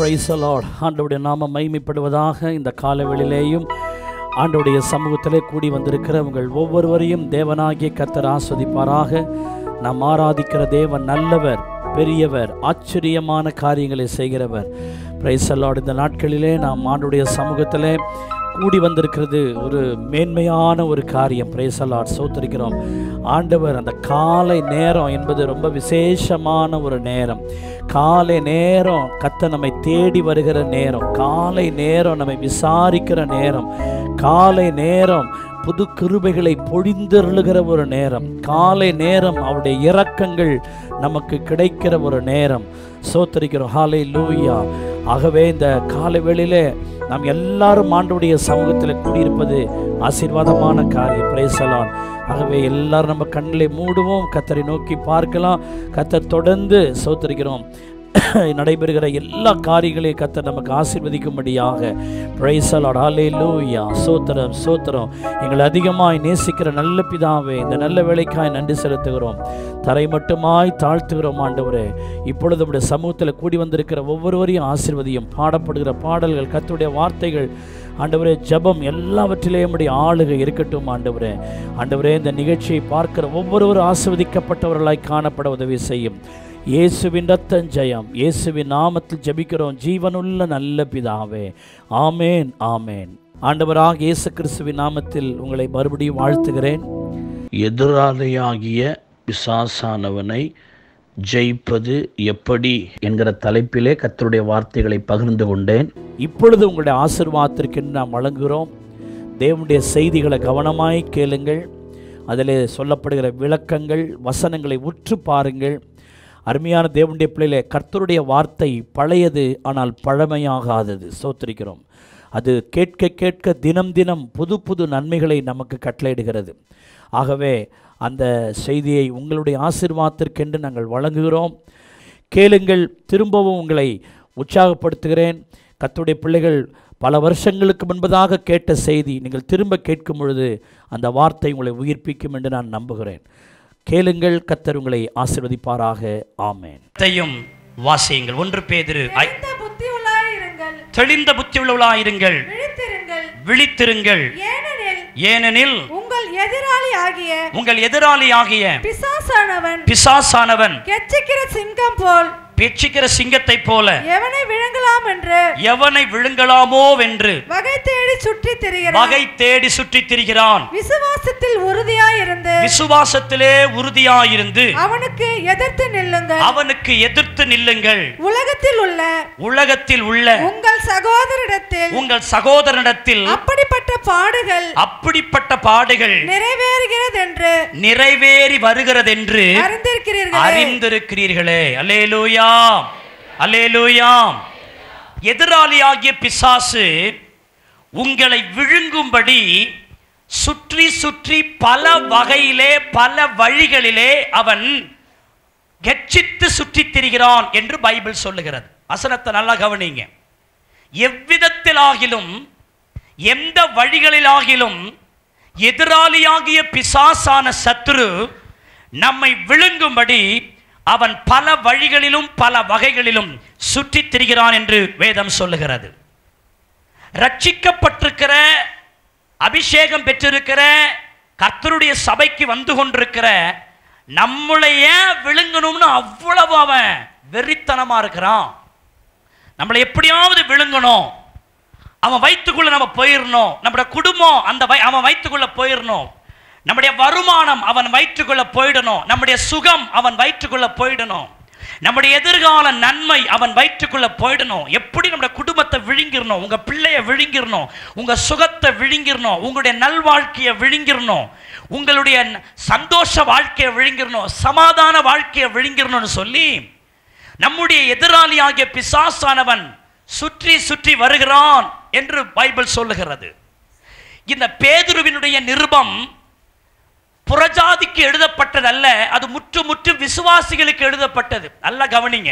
Price Lord ஆண்டவுடைய நாம மைமைப்படுவதாக இந்த காலவெளியிலேயும் ஆண்டவுடைய சமூகத்திலே கூடி வந்திருக்கிற உங்கள் ஒவ்வொருவரையும் தேவனாகிய கர்த்தர் ஆஸ்வதிப்பாராக நாம் ஆராதிக்கிற தேவன் நல்லவர் பெரியவர் ஆச்சரியமான காரியங்களை செய்கிறவர் பிரைஸ் லார்ட் இந்த நாட்களிலே நாம் ஆண்டுடைய சமூகத்திலே கூடி வந்திருக்கிறது ஒரு மேன்மையான ஒரு காரியம் பிரேசலாட் சோத்தரிக்கிறோம் ஆண்டவர் அந்த காலை நேரம் என்பது ரொம்ப விசேஷமான ஒரு நேரம் காலை நேரம் கத்த நம்மை தேடி வருகிற நேரம் காலை நேரம் நம்மை விசாரிக்கிற நேரம் காலை நேரம் புது கிருபைகளை பொழிந்தருளுகிற ஒரு நேரம் காலை நேரம் அவருடைய இரக்கங்கள் நமக்கு கிடைக்கிற ஒரு நேரம் சோத்தரிக்கிறோம் ஹாலை லூயா ஆகவே இந்த காலை வேளையிலே நாம் எல்லாரும் ஆண்டுடைய சமூகத்தில் கூடியிருப்பது ஆசீர்வாதமான காரியம் பிரேசலான் ஆகவே எல்லாரும் நம்ம கண்களை மூடுவோம் கத்தரை நோக்கி பார்க்கலாம் கத்தர் தொடர்ந்து சோத்தரிக்கிறோம் நடைபெறுகிற எல்லா காரியங்களையும் கத்தர் நமக்கு ஆசீர்வதிக்கும்படியாக பிரைசலாட் ஹாலே லூயா சோத்திரம் சோத்திரம் எங்களை அதிகமாய் நேசிக்கிற நல்ல பிதாவே இந்த நல்ல வேலைக்காய் நன்றி செலுத்துகிறோம் தரை மட்டுமாய் தாழ்த்துகிறோம் ஆண்டவரே இப்பொழுது நம்முடைய சமூகத்தில் கூடி வந்திருக்கிற ஒவ்வொருவரையும் ஆசீர்வதியும் பாடப்படுகிற பாடல்கள் கத்துடைய வார்த்தைகள் ஆண்டவரே ஜபம் எல்லாவற்றிலேயும் நம்முடைய ஆளுகை இருக்கட்டும் ஆண்டவரே ஆண்டவரே இந்த நிகழ்ச்சியை பார்க்கிற ஒவ்வொருவரும் ஆசிர்வதிக்கப்பட்டவர்களாய் காணப்பட உதவி செய்யும் இயேசுவின் ரத்தம் ஜெயம் இயேசுவின் நாமத்தில் ஜெபிக்கிறோம் ஜீவனுள்ள நல்ல பிதாவே ஆமேன் ஆமேன் ஆண்டவராக இயேசு கிறிஸ்துவின் நாமத்தில் உங்களை மறுபடியும் வாழ்த்துகிறேன் எதிராளியாகிய பிசாசானவனை ஜெயிப்பது எப்படி என்கிற தலைப்பிலே கத்தருடைய வார்த்தைகளை பகிர்ந்து கொண்டேன் இப்பொழுது உங்களுடைய ஆசிர்வாதத்திற்கு நாம் வழங்குகிறோம் தேவனுடைய செய்திகளை கவனமாய் கேளுங்கள் அதில் சொல்லப்படுகிற விளக்கங்கள் வசனங்களை உற்று பாருங்கள் அருமையான தேவனுடைய பிள்ளையிலே கர்த்தருடைய வார்த்தை பழையது ஆனால் பழமையாகாதது சோத்திரிக்கிறோம் அது கேட்க கேட்க தினம் தினம் புது புது நன்மைகளை நமக்கு கட்டளையிடுகிறது ஆகவே அந்த செய்தியை உங்களுடைய ஆசிர்வாதத்திற்கென்று நாங்கள் வழங்குகிறோம் கேளுங்கள் திரும்பவும் உங்களை உற்சாகப்படுத்துகிறேன் கத்துடைய பிள்ளைகள் பல வருஷங்களுக்கு முன்பதாக கேட்ட செய்தி நீங்கள் திரும்ப கேட்கும் பொழுது அந்த வார்த்தை உங்களை உயிர்ப்பிக்கும் என்று நான் நம்புகிறேன் கேளுங்கள் கத்தர் உங்களை ஆசிர்வதிப்பாராக ஆமேன் த்தையும் வாசியுங்கள் ஒன்று பேதிரு தெளிந்த புத்தியுள்ளாயிருங்கள் தெளிந்த புத்தி உள்ளவளாயிருங்கள் விழித்திருங்கள் விழித்திருங்கள் ஏனெனில் ஏனெனில் உங்கள் எதிராளி ஆகிய உங்கள் எதிராளியாகிய பிசாசானவன் பிசாசானவன் கெச்சிக்கிற சிங்கம் போல் பெட்சிக்கிற சிங்கத்தைப் போல எவனை விழுங்கலாம் என்று எவனை விழுங்கலாமோ வென்று வகை தேடி சுற்றி திரிகிறான் வகை தேடி சுற்றித் திரிகிறான் விசுவாசத்தில் உறுதியாயிருந்து விசுவாசத்திலே உறுதியாயிருந்து அவனுக்கு எதிர்த்து நில்லுங்கள் அவனுக்கு எதிர்த்து நில்லுங்கள் உலகத்தில் உள்ள உலகத்தில் உள்ள உங்கள் சகோதரிடத்தில் உங்கள் சகோதரனிடத்தில் அப்படிப்பட்ட பாடுகள் அப்படிப்பட்ட பாடுகள் நிறைவேறுகிறது என்று நிறைவேறி வருகிறதென்று அறிந்திருக்கிறீர்கள் அறிந்திருக்கிறீர்களே அல்லேலூயா அல்லேலூயா எதிராளியாகிய பிசாசு உங்களை விழுங்கும்படி சுற்றி சுற்றி பல வகையிலே பல வழிகளிலே அவன் கெச்சித்து சுற்றித் திரிகிறான் என்று பைபிள் சொல்லுகிறது வசனத்தை நல்லா கவனிங்க எவ்விதத்திலாகிலும் எந்த வழிகளிலாகிலும் எதிராளியாகிய பிசாசான சத்துரு நம்மை விழுங்கும்படி அவன் பல வழிகளிலும் பல வகைகளிலும் சுற்றித் திரிகிறான் என்று வேதம் சொல்லுகிறது ரட்சிக்கப்பட்டிருக்கிற அபிஷேகம் பெற்றிருக்கிற கர்த்தருடைய சபைக்கு வந்து கொண்டிருக்கிற நம்மளை ஏன் விழுங்கணும்னு அவ்வளவு அவன் வெறித்தனமா இருக்கிறான் நம்மளை எப்படியாவது விழுங்கணும் அவன் வயிற்றுக்குள்ள நம்ம போயிடணும் நம்முடைய குடும்பம் அந்த வய அவன் வயிற்றுக்குள்ள போயிடணும் நம்முடைய வருமானம் அவன் வயிற்றுக்குள்ள போயிடணும் நம்முடைய சுகம் அவன் வயிற்றுக்குள்ள போயிடணும் நம்முடைய எதிர்கால நன்மை அவன் வயிற்றுக்குள்ள போயிடணும் எப்படி நம்முடைய குடும்பத்தை விழுங்கிடணும் உங்க பிள்ளைய விழுங்கிடணும் உங்க சுகத்தை விழுங்கிடணும் உங்களுடைய நல்வாழ்க்கையை விழுங்கிடணும் உங்களுடைய ந- சந்தோஷ வாழ்க்கையை விழுங்கிடணும் சமாதான வாழ்க்கையை விழுங்கிடணும்னு சொல்லி நம்முடைய எதிராளியாகிய பிசாசானவன் சுற்றி சுற்றி வருகிறான் என்று பைபிள் சொல்லுகிறது இந்த பேதுருவினுடைய நிருபம் புறஜாதிக்கு எழுதப்பட்டதல்ல அது முற்று முற்று விசுவாசிகளுக்கு எழுதப்பட்டது நல்லா கவனிங்க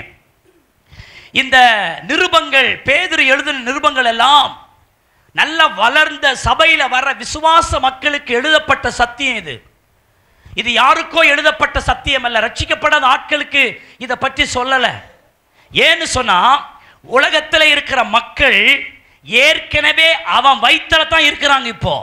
இந்த நிருபங்கள் பேதுரு எழுதின நிருபங்கள் எல்லாம் நல்ல வளர்ந்த சபையில வர விசுவாச மக்களுக்கு எழுதப்பட்ட சத்தியம் இது இது யாருக்கோ எழுதப்பட்ட சத்தியம் அல்ல ரட்சிக்கப்படாத ஆட்களுக்கு இதை பற்றி சொல்லல ஏன்னு சொன்னா உலகத்தில் இருக்கிற மக்கள் ஏற்கனவே அவன் வயிற்றுல தான் இருக்கிறாங்க இப்போ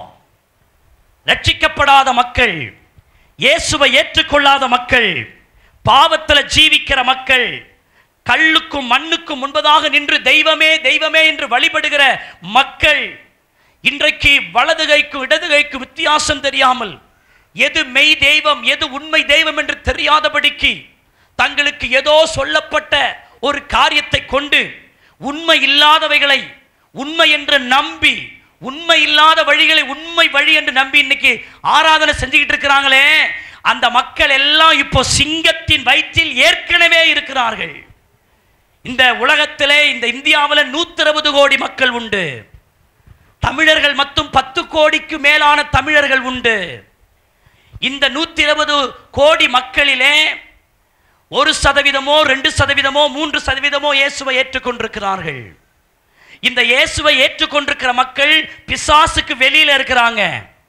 ரட்சிக்கப்படாத மக்கள் இயேசுவை ஏற்றுக்கொள்ளாத மக்கள் பாவத்தில் ஜீவிக்கிற மக்கள் கல்லுக்கும் மண்ணுக்கும் முன்பதாக நின்று தெய்வமே தெய்வமே என்று வழிபடுகிற மக்கள் இன்றைக்கு வலது கைக்கும் இடது கைக்கும் வித்தியாசம் தெரியாமல் எது மெய் தெய்வம் எது உண்மை தெய்வம் என்று தெரியாதபடிக்கு தங்களுக்கு ஏதோ சொல்லப்பட்ட ஒரு காரியத்தை கொண்டு உண்மை இல்லாதவைகளை உண்மை என்று நம்பி உண்மை இல்லாத வழிகளை உண்மை வழி என்று நம்பி இன்னைக்கு ஆராதனை செஞ்சுக்கிட்டு இருக்கிறாங்களே அந்த மக்கள் எல்லாம் இப்போ சிங்கத்தின் வயிற்றில் ஏற்கனவே இருக்கிறார்கள் இந்த உலகத்திலே இந்த இந்தியாவில் நூத்தி இருபது கோடி மக்கள் உண்டு தமிழர்கள் மட்டும் பத்து கோடிக்கு மேலான தமிழர்கள் உண்டு இந்த நூத்தி இருபது கோடி மக்களிலே ஒரு சதவீதமோ ரெண்டு சதவீதமோ மூன்று சதவீதமோ இயேசுவை ஏற்றுக்கொண்டிருக்கிறார்கள் இந்த இயேசுவை ஏற்றுக்கொண்டிருக்கிற மக்கள் பிசாசுக்கு வெளியில இருக்கிறாங்க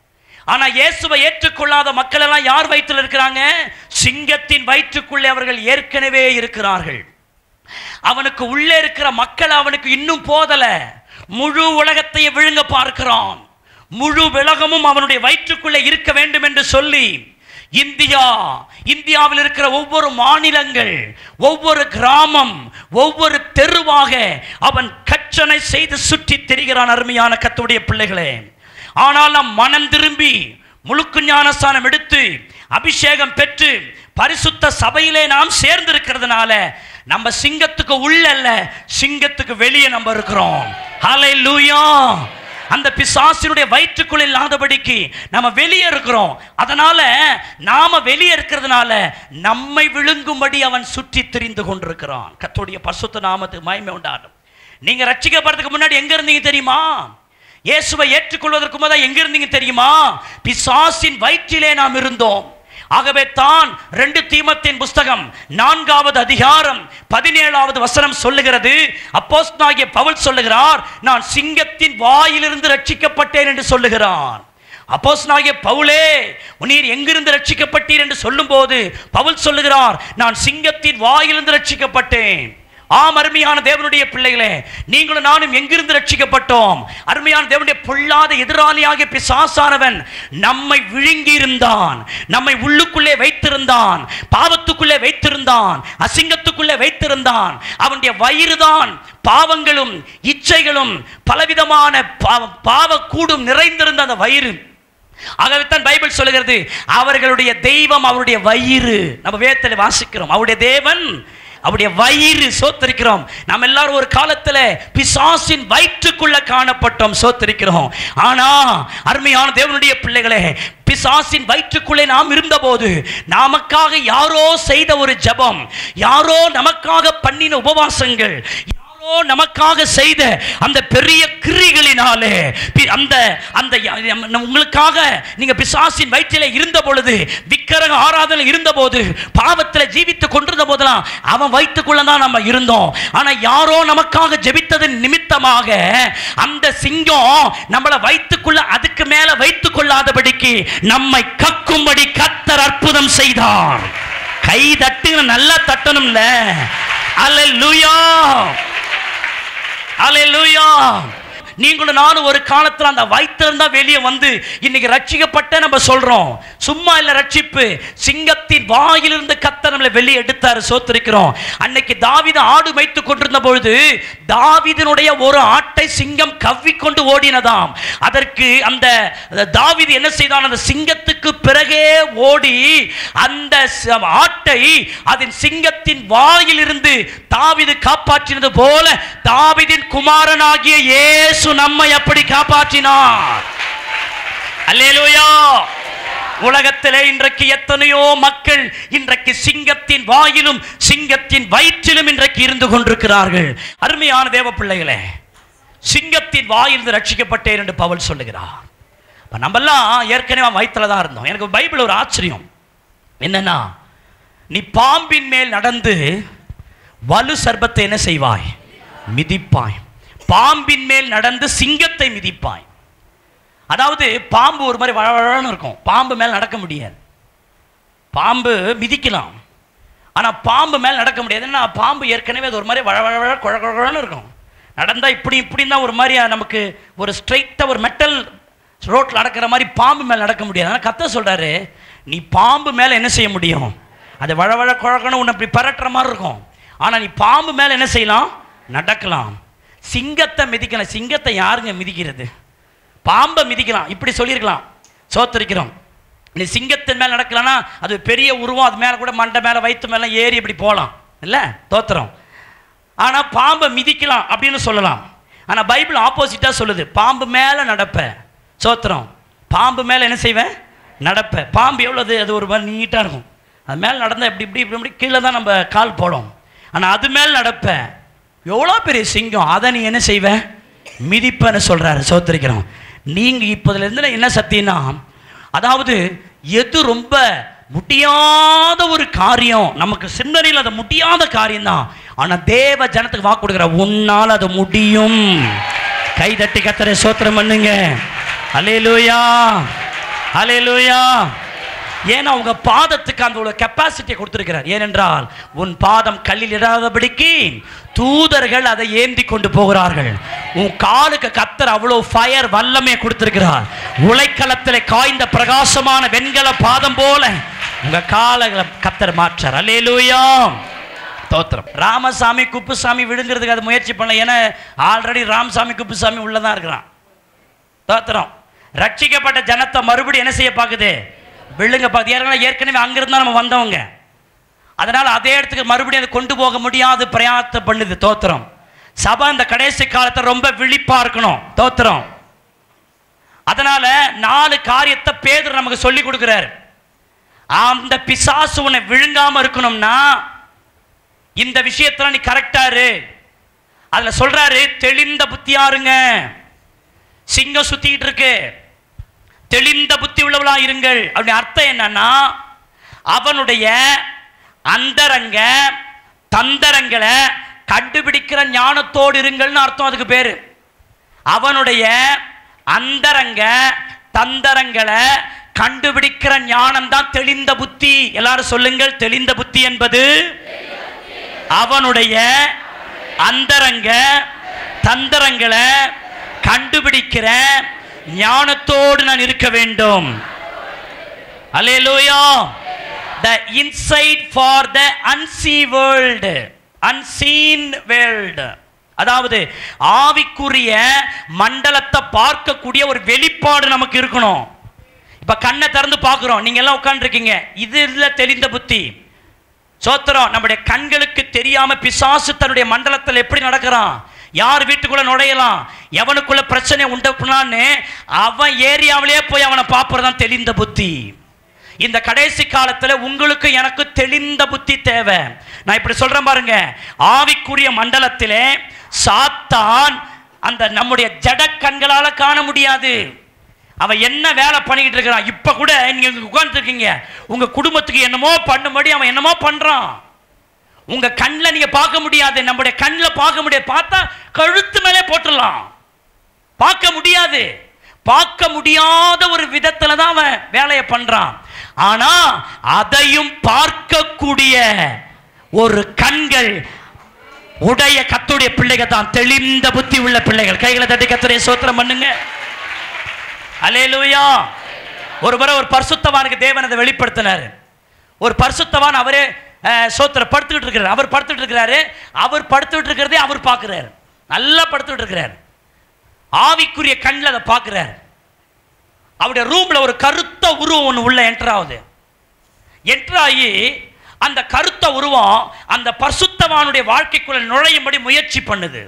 ஆனா இயேசுவை ஏற்றுக்கொள்ளாத மக்கள் எல்லாம் யார் வயிற்றில் இருக்கிறாங்க சிங்கத்தின் வயிற்றுக்குள்ளே அவர்கள் ஏற்கனவே இருக்கிறார்கள் அவனுக்கு உள்ளே இருக்கிற மக்கள் அவனுக்கு இன்னும் போதல முழு உலகத்தையே விழுங்க பார்க்கிறான் முழு உலகமும் அவனுடைய வயிற்றுக்குள்ளே இருக்க வேண்டும் என்று சொல்லி இந்தியா இந்தியாவில் இருக்கிற ஒவ்வொரு மாநிலங்கள் ஒவ்வொரு கிராமம் ஒவ்வொரு தெருவாக அவன் கற்றனை செய்து சுற்றி திரிகிறான் அருமையான கத்துடைய பிள்ளைகளே ஆனால் நாம் மனம் திரும்பி முழுக்கு ஞானஸ்தானம் எடுத்து அபிஷேகம் பெற்று பரிசுத்த சபையிலே நாம் சேர்ந்திருக்கிறதுனால நம்ம சிங்கத்துக்கு உள்ள அல்ல சிங்கத்துக்கு வெளியே நம்ம இருக்கிறோம் ஹalleluya அந்த பிசாசினுடைய வயிற்றுக்குள் இல்லாதபடிக்கு நம்ம வெளியே இருக்கிறோம் அதனால நாம வெளியே இருக்கிறதுனால நம்மை விழுங்கும்படி அவன் சுற்றி திரிந்து கொண்டிருக்கிறான் கத்தோடைய பசுத்த நாமத்துக்கு மகிமை உண்டாடும் நீங்க ரட்சிக்கப்படுறதுக்கு முன்னாடி எங்க இருந்தீங்க தெரியுமா இயேசுவை ஏற்றுக்கொள்வதற்கு முதல் எங்க இருந்தீங்க தெரியுமா பிசாசின் வயிற்றிலே நாம் இருந்தோம் ஆகவே தான் ரெண்டு தீமத்தின் புஸ்தகம் நான்காவது அதிகாரம் பதினேழாவது வசனம் சொல்லுகிறது அப்போஸ்தலனாகிய பவுல் சொல்லுகிறார் நான் சிங்கத்தின் வாயிலிருந்து ரட்சிக்கப்பட்டேன் என்று சொல்லுகிறார் அப்போஸ்தலனாகிய பவுலே நீர் எங்கிருந்து ரட்சிக்கப்பட்டீர் என்று சொல்லும்போது பவுல் சொல்லுகிறார் நான் சிங்கத்தின் வாயிலிருந்து ரட்சிக்கப்பட்டேன் ஆம் அருமையான தேவனுடைய பிள்ளைகளே நீங்களும் நானும் எங்கிருந்து ரட்சிக்கப்பட்டோம் அருமையான தேவனுடைய பொல்லாத எதிராளியாகிய பிசாசானவன் நம்மை விழுங்கி இருந்தான் நம்மை உள்ளுக்குள்ளே வைத்திருந்தான் பாவத்துக்குள்ளே வைத்திருந்தான் அசிங்கத்துக்குள்ளே வைத்திருந்தான் அவனுடைய வயிறுதான் பாவங்களும் இச்சைகளும் பலவிதமான பாவ- பாவக்கூடும் நிறைந்திருந்த அந்த வயிறு ஆகவே தான் பைபிள் சொல்லுகிறது அவர்களுடைய தெய்வம் அவருடைய வயிறு நம்ம வேதத்தில் வாசிக்கிறோம் அவருடைய தேவன் அவருடைய வயிறு சோத்தரிக்கிறோம் நாம் எல்லாரும் ஒரு காலத்துல பிசாசின் வயிற்றுக்குள்ள காணப்பட்டோம் சோத்தரிக்கிறோம் ஆனா அருமையான தேவனுடைய பிள்ளைகளே பிசாசின் வயிற்றுக்குள்ளே நாம் இருந்தபோது நமக்காக யாரோ செய்த ஒரு ஜெபம் யாரோ நமக்காக பண்ணின உபவாசங்கள் யாரோ நமக்காக செய்த அந்த பெரிய கிரிகளினாலே பி- அந்த அந்த ய- நம்ம- உங்களுக்காக நீங்க பிசாசின் வயிற்றிலே இருந்த பொழுது விக்கிரக ஆராதனை இருந்த போது பாவத்தில் ஜீவித்து கொண்டிருந்த போதெல்லாம் அவன் வயிற்றுக்குள்ள தான் நம்ம இருந்தோம் ஆனா யாரோ நமக்காக ஜெபித்ததன் நிமித்தமாக அந்த சிங்கம் நம்மளை வயிற்றுக்குள்ள அதுக்கு மேல வைத்துக் கொள்ளாதபடிக்கு நம்மை கக்கும்படி கத்தர் அற்புதம் செய்தார் கை தட்டு நல்லா தட்டணும்ல அல்லேலூயா அல்லேலூயா நீங்களும் நானும் ஒரு காலத்துல அந்த வயிற்றிலிருந்தா வெளியே வந்து இன்னைக்கு ரட்சிக்கப்பட்ட நம்ம சொல்றோம் சும்மா இல்ல ரட்சிப்பு சிங்கத்தின் வாயிலிருந்து கத்த நம்மளை வெளியே எடுத்தாரு சோத்திருக்கிறோம் அன்னைக்கு தாவீது ஆடு மேய்த்து கொண்டிருந்த பொழுது தாவீதினுடைய ஒரு ஆட்டை சிங்கம் கவ்விக்கொண்டு ஓடினதாம் அதற்கு அந்த தாவீது என்ன செய்தான் அந்த சிங்கத்துக்கு பிறகே ஓடி அந்த ச- ஆட்டை அதன் சிங்கத்தின் வாயிலிருந்து தாவீது காப்பாற்றினது போல தாவீதின் குமாரனாகிய இயேசு நம்மை அப்படி காப்பாற்றினார் அல்லேலூயா உலகத்திலே இன்றைக்கு எத்தனையோ மக்கள் இன்றைக்கு சிங்கத்தின் வாயிலும் சிங்கத்தின் வயிற்றிலும் இன்றைக்கு இருந்து கொண்டிருக்கிறார்கள் அருமையான தேவ பிள்ளைகளே சிங்கத்தின் வாயிலிருந்து ரட்சிக்கப்பட்டேன் என்று பவுல் சொல்லுகிறார் அப்ப நம்மெல்லாம் ஏற்கனவே வயிற்றுல தான் இருந்தோம் எனக்கு பைபிள் ஒரு ஆச்சரியம் என்னன்னா நீ பாம்பின் மேல் நடந்து வலு சர்பத்தை என்ன செய்வாய் மிதிப்பாய் பாம்பின் மேல் நடந்து சிங்கத்தை மிதிப்பாய் அதாவது பாம்பு ஒரு மாதிரி வழவழன்னு இருக்கும் பாம்பு மேல் நடக்க முடியாது பாம்பு மிதிக்கலாம் ஆனால் பாம்பு மேலே நடக்க முடியாது ஏன்னா பாம்பு ஏற்கனவே அது ஒரு மாதிரி வழ வழ வழ குழ குழ குழன்னு இருக்கும் நடந்தால் இப்படி இப்படி தான் ஒரு மாதிரி நமக்கு ஒரு ஸ்ட்ரைட்டாக ஒரு மெட்டல் ரோட்டில் நடக்கிற மாதிரி பாம்பு மேலே நடக்க முடியாது ஆனால் கத்த சொல்கிறாரு நீ பாம்பு மேலே என்ன செய்ய முடியும் அது வழ வழ குழக்கணும் உன்னை இப்படி பரட்டுற மாதிரி இருக்கும் ஆனால் நீ பாம்பு மேலே என்ன செய்யலாம் நடக்கலாம் சிங்கத்தை மிதிக்கலாம் சிங்கத்தை யாருங்க மிதிக்கிறது பாம்பை மிதிக்கலாம் இப்படி சொல்லியிருக்கலாம் சோத்தரிக்கிறோம் நீ சிங்கத்தின் மேலே நடக்கலன்னா அது பெரிய உருவம் அது மேலே கூட மண்டை மேலே வயிற்று மேலே ஏறி இப்படி போகலாம் இல்லை தோத்திரம் ஆனால் பாம்பை மிதிக்கலாம் அப்படின்னு சொல்லலாம் ஆனால் பைபிள் ஆப்போசிட்டாக சொல்லுது பாம்பு மேலே நடப்ப சோத்திரம் பாம்பு மேலே என்ன செய்வேன் நடப்ப பாம்பு எவ்வளோது அது ஒரு மாதிரி நீட்டாக இருக்கும் அது மேலே நடந்தால் இப்படி இப்படி இப்படி இப்படி கீழே தான் நம்ம கால் போடும் ஆனால் அது மேலே நடப்ப எவ்வளோ பெரிய சிங்கம் அதை நீ என்ன செய்வ மிதிப்பன்னு சொல்கிறாரு சோத்திரிக்கிறோம் நீங்கள் இப்போதுலேருந்து என்ன சத்தியம்னா அதாவது எது ரொம்ப முடியாத ஒரு காரியம் நமக்கு சிந்தனையில் அது முடியாத காரியம் தான் ஆனால் தேவ ஜனத்துக்கு வாக்கு கொடுக்குற உன்னால் அது முடியும் கை தட்டி கத்தரை சோத்திரம் பண்ணுங்க அலேலூயா அலேலூயா ஏன்னா உங்க பாதத்துக்கு அந்த ஒரு கெப்பாசிட்டியை கொடுத்திருக்கிறார் ஏனென்றால் உன் பாதம் கல்லில் இடாதபடிக்கு தூதர்கள் அதை ஏந்தி கொண்டு போகிறார்கள் உன் காலுக்கு கத்தர் அவ்வளோ ஃபயர் வல்லமே கொடுத்திருக்கிறார் உலைக்களத்தில் காய்ந்த பிரகாசமான வெண்கல பாதம் போல உங்க காலங்களை கத்தர் மாற்றார் அல்லேலூயா தோத்திரம் ராமசாமி குப்புசாமி விழுங்கிறதுக்கு அது முயற்சி பண்ணல ஏன்னா ஆல்ரெடி ராமசாமி குப்புசாமி உள்ளதான் இருக்கிறான் தோத்திரம் ரட்சிக்கப்பட்ட ஜனத்தை மறுபடியும் என்ன செய்ய பார்க்குது விழுங்க பார்க்குது ஏற்கனவே ஏற்கனவே அங்கிருந்து தான் நம்ம வந்தவங்க அதனால் அதே இடத்துக்கு மறுபடியும் அதை கொண்டு போக முடியாது பிரயாத்த பண்ணுது தோத்திரம் சபை இந்த கடைசி காலத்தை ரொம்ப விழிப்பா இருக்கணும் தோத்திரம் அதனால நாலு காரியத்தை பேதர் நமக்கு சொல்லி கொடுக்குறாரு அந்த பிசாசு உன்னை விழுங்காம இருக்கணும்னா இந்த விஷயத்துல நீ கரெக்டா இரு அதுல சொல்றாரு தெளிந்த புத்தியாருங்க சிங்கம் சுத்திட்டு இருக்கு தெளிந்த புத்தி உள்ளவளா இருங்கள் அப்படி அர்த்தம் என்னன்னா அவனுடைய அந்தரங்க தந்தரங்களை கண்டுபிடிக்கிற ஞானத்தோடு இருங்கள்னு அர்த்தம் அதுக்கு பேரு அவனுடைய அந்தரங்க தந்தரங்களை கண்டுபிடிக்கிற ஞானம் தான் தெளிந்த புத்தி எல்லாரும் சொல்லுங்கள் தெளிந்த புத்தி என்பது அவனுடைய அந்தரங்க தந்தரங்களை கண்டுபிடிக்கிற ஞானத்தோடு நான் இருக்க வேண்டும் அல்லேலூயா the insight for the unseen world unseen world அதாவது ஆவிக்குரிய மண்டலத்தை பார்க்கக்கூடிய ஒரு வெளிப்பாடு நமக்கு இருக்கணும் இப்ப கண்ணை திறந்து பார்க்குறோம் நீங்க எல்லாம் உட்காந்துருக்கீங்க இது இல்ல தெளிந்த புத்தி சோத்திரம் நம்முடைய கண்களுக்கு தெரியாம பிசாசு தன்னுடைய மண்டலத்தில் எப்படி நடக்கிறான் யார் வீட்டுக்குள்ள நுழையலாம் எவனுக்குள்ள பிரச்சனை உண்டப்புனான்னு அவன் ஏரியாவிலேயே போய் அவனை பார்ப்பறதான் தெளிந்த புத்தி இந்த கடைசி காலத்துல உங்களுக்கு எனக்கு தெளிந்த புத்தி தேவை நான் இப்படி சொல்றேன் பாருங்க ஆவிக்குரிய மண்டலத்திலே சாத்தான் அந்த நம்முடைய ஜட கண்களால காண முடியாது அவன் என்ன வேலை பண்ணிக்கிட்டு இருக்கிறான் இப்ப கூட நீங்க உட்கார்ந்துருக்கீங்க உங்க குடும்பத்துக்கு என்னமோ பண்ணும்படி அவன் என்னமோ பண்றான் உங்க கண்ணில் நீங்க பார்க்க முடியாது நம்முடைய கண்ணில் பார்க்க முடியாது பார்த்தா கழுத்து மேலே போட்டுடலாம் பார்க்க முடியாது பார்க்க முடியாத ஒரு விதத்துல தான் அவன் வேலையை பண்றான் ஆனா அதையும் பார்க்கக்கூடிய ஒரு கண்கள் உடைய கத்துடைய பிள்ளைகள் தான் தெளிந்த புத்தி உள்ள பிள்ளைகள் கைகளை தட்டி கத்துடைய சோத்திரம் பண்ணுங்க அலேலூயா ஒரு முறை ஒரு பரிசுத்தவானுக்கு தேவன் அதை வெளிப்படுத்தினார் ஒரு பரிசுத்தவான் அவரே அஹ், சோத்திர படுத்துக்கிட்டு இருக்கிறார் அவர் படுத்துக்கிட்டு இருக்கிறாரு அவர் படுத்துக்கிட்டு இருக்கிறதே அவர் பார்க்குறாரு நல்லா படுத்துக்கிட்டு இருக்கிறார் ஆவிக்குரிய கண்ணில் அதை பார்க்குறார் அவருடைய ரூம்ல ஒரு கருத்த உருவம் ஒன்று உள்ள என்டர் ஆகுது என்டர் ஆகி அந்த கருத்த உருவம் அந்த பரிசுத்தவானுடைய வாழ்க்கைக்குள்ள நுழையும்படி முயற்சி பண்ணுது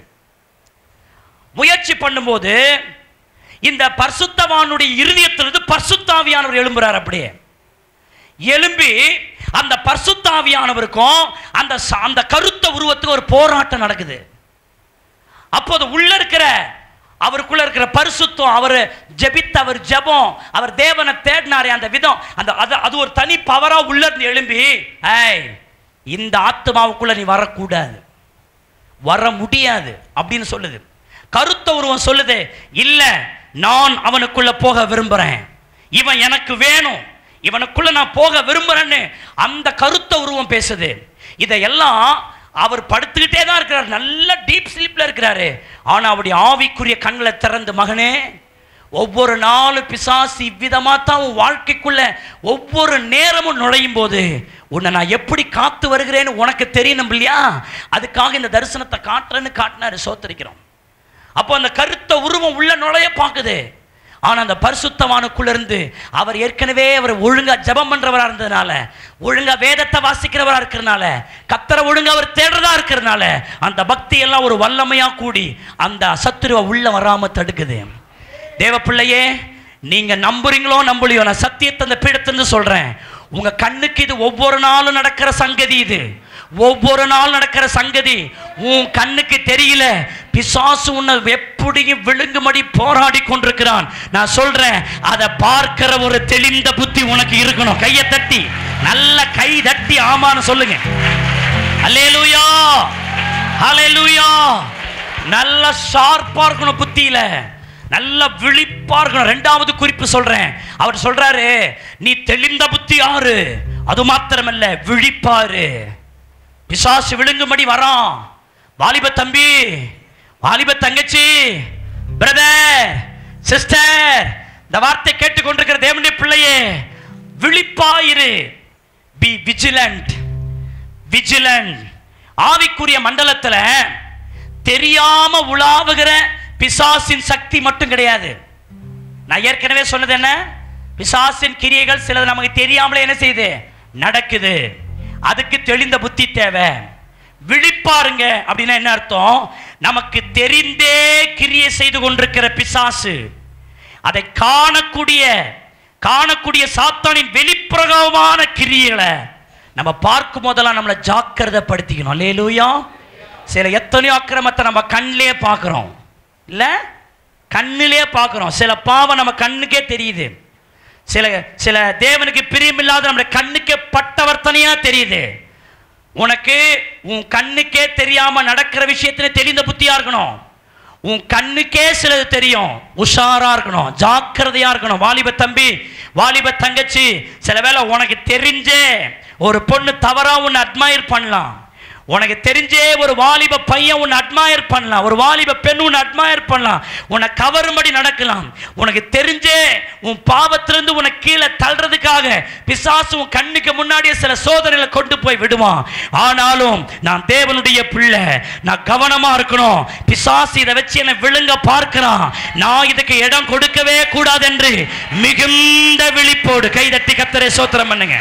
முயற்சி பண்ணும்போது இந்த பரிசுத்தவானுடைய இருதயத்திலிருந்து பரிசுத்தாவியானவர் எழும்புறார் அப்படியே எழும்பி அந்த பரிசுத்தாவியானவருக்கும் அந்த ச- அந்த கருத்த உருவத்துக்கு ஒரு போராட்டம் நடக்குது அப்போது உள்ள இருக்கிற அவருக்குள்ள இருக்கிற பரிசுத்தம் அவர் ஜெபித்த அவர் ஜெபம் அவர் தேவனை தேடினாரே அந்த விதம் அந்த அது அது ஒரு தனி பவரா உள்ள இருந்து எழும்பி ஏய் இந்த ஆத்மாவுக்குள்ள நீ வரக்கூடாது வர முடியாது அப்படின்னு சொல்லுது கருத்த உருவம் சொல்லுது இல்ல நான் அவனுக்குள்ள போக விரும்புறேன் இவன் எனக்கு வேணும் இவனுக்குள்ள நான் போக விரும்புறேன்னு அந்த கருத்த உருவம் பேசுது இதையெல்லாம் அவர் படுத்துக்கிட்டே தான் இருக்கிறார் நல்ல டீப் ஸ்லீப்ல இருக்கிறாரு ஆனா அவருடைய ஆவிக்குரிய கண்களை திறந்து மகனே ஒவ்வொரு நாளும் பிசாசு இவ்விதமாக தான் உன் வாழ்க்கைக்குள்ள ஒவ்வொரு நேரமும் நுழையும் போது உன்னை நான் எப்படி காத்து வருகிறேன்னு உனக்கு தெரியணும் இல்லையா அதுக்காக இந்த தரிசனத்தை காட்டுறேன்னு காட்டினாரு சோத்தரிக்கிறோம் அப்போ அந்த கருத்த உருவம் உள்ள நுழைய பார்க்குது ஆனா அந்த பரிசுத்தவானுக்குள்ள இருந்து அவர் ஏற்கனவே அவர் ஒழுங்கா ஜெபம் பண்றவரா இருந்ததுனால ஒழுங்கா வேதத்தை வாசிக்கிறவரா இருக்கிறனால கத்தரை ஒழுங்கா அவர் தேடுறதா இருக்கிறனால அந்த பக்தி எல்லாம் ஒரு வல்லமையா கூடி அந்த சத்துருவை உள்ள வராம தடுக்குது தேவ பிள்ளையே நீங்க நம்புறீங்களோ நம்பலையோ நான் சத்தியத்தை அந்த பீடத்திலிருந்து சொல்றேன் உங்க கண்ணுக்கு இது ஒவ்வொரு நாளும் நடக்கிற சங்கதி இது ஒவ்வொரு நாள் நடக்கிற சங்கதி உன் கண்ணுக்கு தெரியல பிசாசு உன்னை எப்படியும் விழுங்கும்படி போராடி கொண்டிருக்கிறான் நான் சொல்றேன் அதை பார்க்கிற ஒரு தெளிந்த புத்தி உனக்கு இருக்கணும் கையை தட்டி நல்ல கை தட்டி ஆமான்னு சொல்லுங்க அல்லேலூயா ஹalleluya நல்ல ஷார்ப்பா இருக்கணும் புத்தியில நல்ல விழிப்பா இருக்கணும் ரெண்டாவது குறிப்பு சொல்றேன் அவர் சொல்றாரு நீ தெளிந்த புத்தி யாரு அது மாத்திரமல்ல விழிப்பாரு பிசாசு விழுங்கும்படி வரான் வாலிப தம்பி வாலிப தங்கச்சி பிரதர் சிஸ்டர் இந்த வார்த்தை கேட்டுக்கொண்டிருக்கிற தேவனுடைய பிள்ளையே விழிப்பாயிரு பி விஜிலண்ட் விஜிலண்ட் ஆவிக்குரிய மண்டலத்துல தெரியாம உலாவுகிற பிசாசின் சக்தி மட்டும் கிடையாது நான் ஏற்கனவே சொன்னது என்ன பிசாசின் கிரியைகள் சிலது நமக்கு தெரியாமலே என்ன செய்யுது நடக்குது அதுக்கு தெளிந்த புத்தி தேவை விழிப்பாருங்க அப்படின்னா என்ன அர்த்தம் நமக்கு தெரிந்தே கிரியை செய்து கொண்டிருக்கிற பிசாசு அதை காணக்கூடிய காணக்கூடிய சாத்தானின் வெளிப்பிரகமான கிரியைகளை நம்ம பார்க்கும் போதெல்லாம் நம்மளை ஜாக்கிரதைப்படுத்திக்கணும் அல்லேலூயா சில எத்தனையோ அக்கிரமத்தை நம்ம கண்ணிலே பார்க்குறோம் இல்லை கண்ணிலே பார்க்குறோம் சில பாவம் நம்ம கண்ணுக்கே தெரியுது சில சில தேவனுக்கு பிரியமில்லாத நம்ம கண்ணுக்கே பட்டவர்த்தனையா தெரியுது உனக்கு உன் கண்ணுக்கே தெரியாம நடக்கிற விஷயத்துல தெரிந்த புத்தியா இருக்கணும் உன் கண்ணுக்கே சிலது தெரியும் உஷாரா இருக்கணும் ஜாக்கிரதையா இருக்கணும் வாலிப தம்பி வாலிப தங்கச்சி சில வேளை உனக்கு தெரிஞ்சே ஒரு பொண்ணு தவறா உன்னை அட்மையர் பண்ணலாம் உனக்கு தெரிஞ்சே ஒரு வாலிப பையன் உன்னை அட்மையர் பண்ணலாம் ஒரு வாலிப பெண் உன்னை அட்மையர் பண்ணலாம் உன்னை கவரும்படி நடக்கலாம் உனக்கு தெரிஞ்சே உன் பாவத்திலிருந்து உனக்கு கீழே தள்ளுறதுக்காக பிசாசு உன் கண்ணுக்கு முன்னாடியே சில சோதனைகளை கொண்டு போய் விடுவான் ஆனாலும் நான் தேவனுடைய பிள்ளை நான் கவனமா இருக்கணும் பிசாசு இதை வச்சு என்னை விழுங்க பார்க்கிறான் நான் இதுக்கு இடம் கொடுக்கவே கூடாது என்று மிகுந்த விழிப்போடு கைதட்டி கத்தரை சோத்திரம் பண்ணுங்க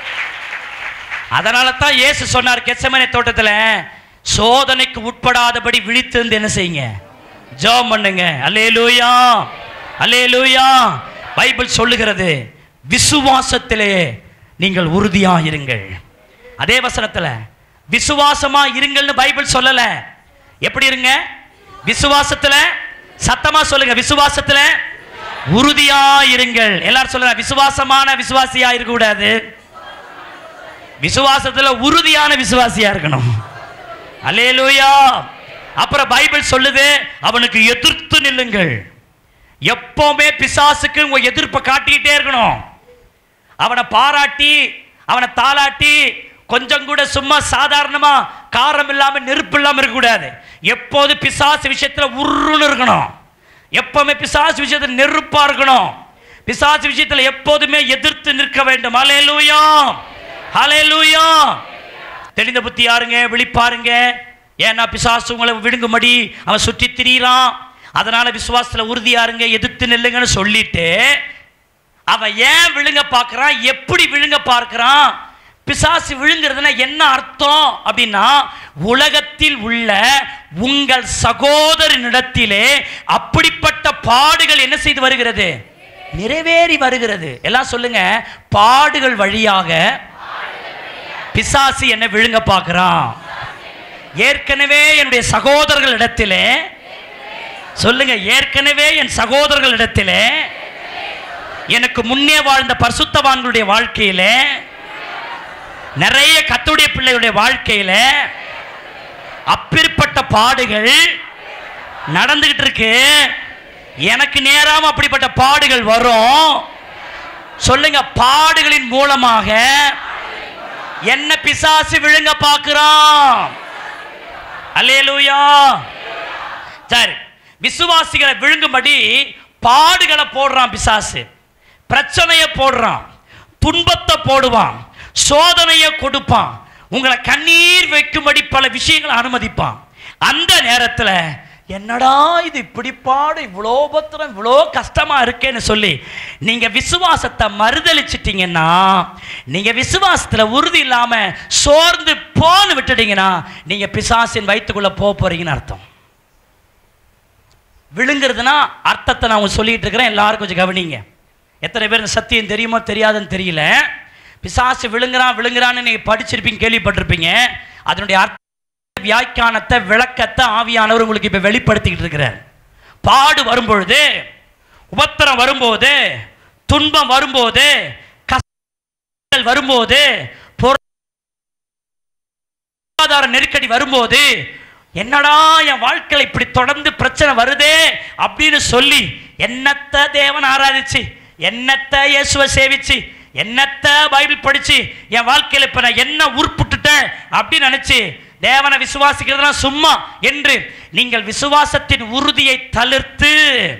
அதனால தான் இயேசு சொன்னார் கெச்சமனை தோட்டத்தில் சோதனைக்கு உட்படாதபடி விழித்திருந்து என்ன செய்யுங்க ஜெபம் பண்ணுங்க அல்லேலூயா அல்லேலூயா பைபிள் சொல்லுகிறது விசுவாசத்திலே நீங்கள் உறுதியா இருங்கள் அதே வசனத்தில் விசுவாசமா இருங்கள்னு பைபிள் சொல்லல எப்படி இருங்க விசுவாசத்துல சத்தமா சொல்லுங்க விசுவாசத்துல உறுதியா இருங்கள் எல்லாரும் சொல்லுங்க விசுவாசமான விசுவாசியா இருக்க கூடாது விசுவாசத்துல உறுதியான விசுவாசியா இருக்கணும் அல்லேலூயா அப்புறம் பைபிள் சொல்லுது அவனுக்கு எதிர்த்து நில்லுங்கள் எப்பவுமே பிசாசுக்கு உங்க எதிர்ப்பை காட்டிக்கிட்டே இருக்கணும் அவனை பாராட்டி அவனை தாளாட்டி கொஞ்சம் கூட சும்மா சாதாரணமா காரம் இல்லாம நெருப்பு இல்லாம இருக்கக்கூடாது எப்போது பிசாசு விஷயத்துல உருன்னு இருக்கணும் எப்பவுமே பிசாசு விஷயத்துல நெருப்பா இருக்கணும் பிசாசு விஷயத்துல எப்போதுமே எதிர்த்து நிற்க வேண்டும் அலேலூயா ஹalleluya தெளிந்த புத்தி யாருங்க விழிப்பாருங்க ஏன்னா பிசாசு உங்களை விழுங்கும்படி அவன் சுற்றி திரியிறான் அதனால விசுவாசத்துல உறுதியாருங்க எதிர்த்து நில்லுங்கன்னு சொல்லிட்டு அவன் ஏன் விழுங்க பார்க்கறான் எப்படி விழுங்க பார்க்கறான் பிசாசு விழுங்குறதுனா என்ன அர்த்தம் அப்படின்னா உலகத்தில் உள்ள உங்கள் சகோதரனிடத்திலே அப்படிப்பட்ட பாடுகள் என்ன செய்து வருகிறது நிறைவேறி வருகிறது எல்லாம் சொல்லுங்க பாடுகள் வழியாக பிசாசு என்ன விழுங்க பார்க்கறான் ஏற்கனவே என்னுடைய சகோதரர்களிடத்திலே சொல்லுங்க ஏற்கனவே என் சகோதரர்களிடத்திலே எனக்கு முன்னே வாழ்ந்த பரிசுத்தவான்களுடைய வாழ்க்கையில நிறைய கத்துடைய பிள்ளைகளுடைய வாழ்க்கையில அப்பிற்பட்ட பாடுகள் நடந்துகிட்டு இருக்கு எனக்கு நேராம அப்படிப்பட்ட பாடுகள் வரும் சொல்லுங்க பாடுகளின் மூலமாக என்ன பிசாசு விழுங்க பார்க்கிறான் அல்லேலூயா சரி விசுவாசிகளை விழுங்கும்படி பாடுகளை போடுறான் பிசாசு பிரச்சனையை போடுறான் துன்பத்தை போடுவான் சோதனையை கொடுப்பான் உங்களை கண்ணீர் வைக்கும்படி பல விஷயங்களை அனுமதிப்பான் அந்த நேரத்தில் என்னடா இது இப்படி பாடு இவ்வளோ பத்திரம் இவ்வளோ கஷ்டமா இருக்கேன்னு சொல்லி நீங்க விசுவாசத்தை மறுதளிச்சிட்டீங்கன்னா நீங்க விசுவாசத்துல உறுதி இல்லாம சோர்ந்து போன்னு விட்டுட்டீங்கன்னா நீங்க பிசாசின் வயிற்றுக்குள்ள போக போறீங்கன்னு அர்த்தம் விழுங்குறதுனா அர்த்தத்தை நான் உங்களுக்கு சொல்லிட்டு இருக்கிறேன் எல்லாரும் கொஞ்சம் கவனிங்க எத்தனை பேர் இந்த சத்தியம் தெரியுமோ தெரியாதுன்னு தெரியல பிசாசு விழுங்குறான் விழுங்குறான்னு நீங்க படிச்சிருப்பீங்க கேள்விப்பட்டிருப்பீங்க அதனுடைய அர்த்த வியாக்கியானத்தை விளக்கத்தை ஆவியானவர் உங்களுக்கு இப்ப வெளிப்படுத்திக்கிட்டு இருக்கிறார் பாடு வரும்பொழுது உபத்திரம் வரும்போது துன்பம் வரும்போது கஷ்டங்கள் வரும்போது பொருளாதார நெருக்கடி வரும்போது என்னடா என் வாழ்க்கையில இப்படி தொடர்ந்து பிரச்சனை வருதே அப்படின்னு சொல்லி என்னத்த தேவன் ஆராதிச்சு என்னத்த இயேசுவை சேவிச்சு என்னத்த பைபிள் படிச்சு என் வாழ்க்கையில இப்ப நான் என்ன உருப்புட்டுட்டேன் அப்படின்னு நினைச்சு தேவனை விசுவாசிக்கிறதுலாம் சும்மா என்று நீங்கள் விசுவாசத்தின் உறுதியை தளிர்த்து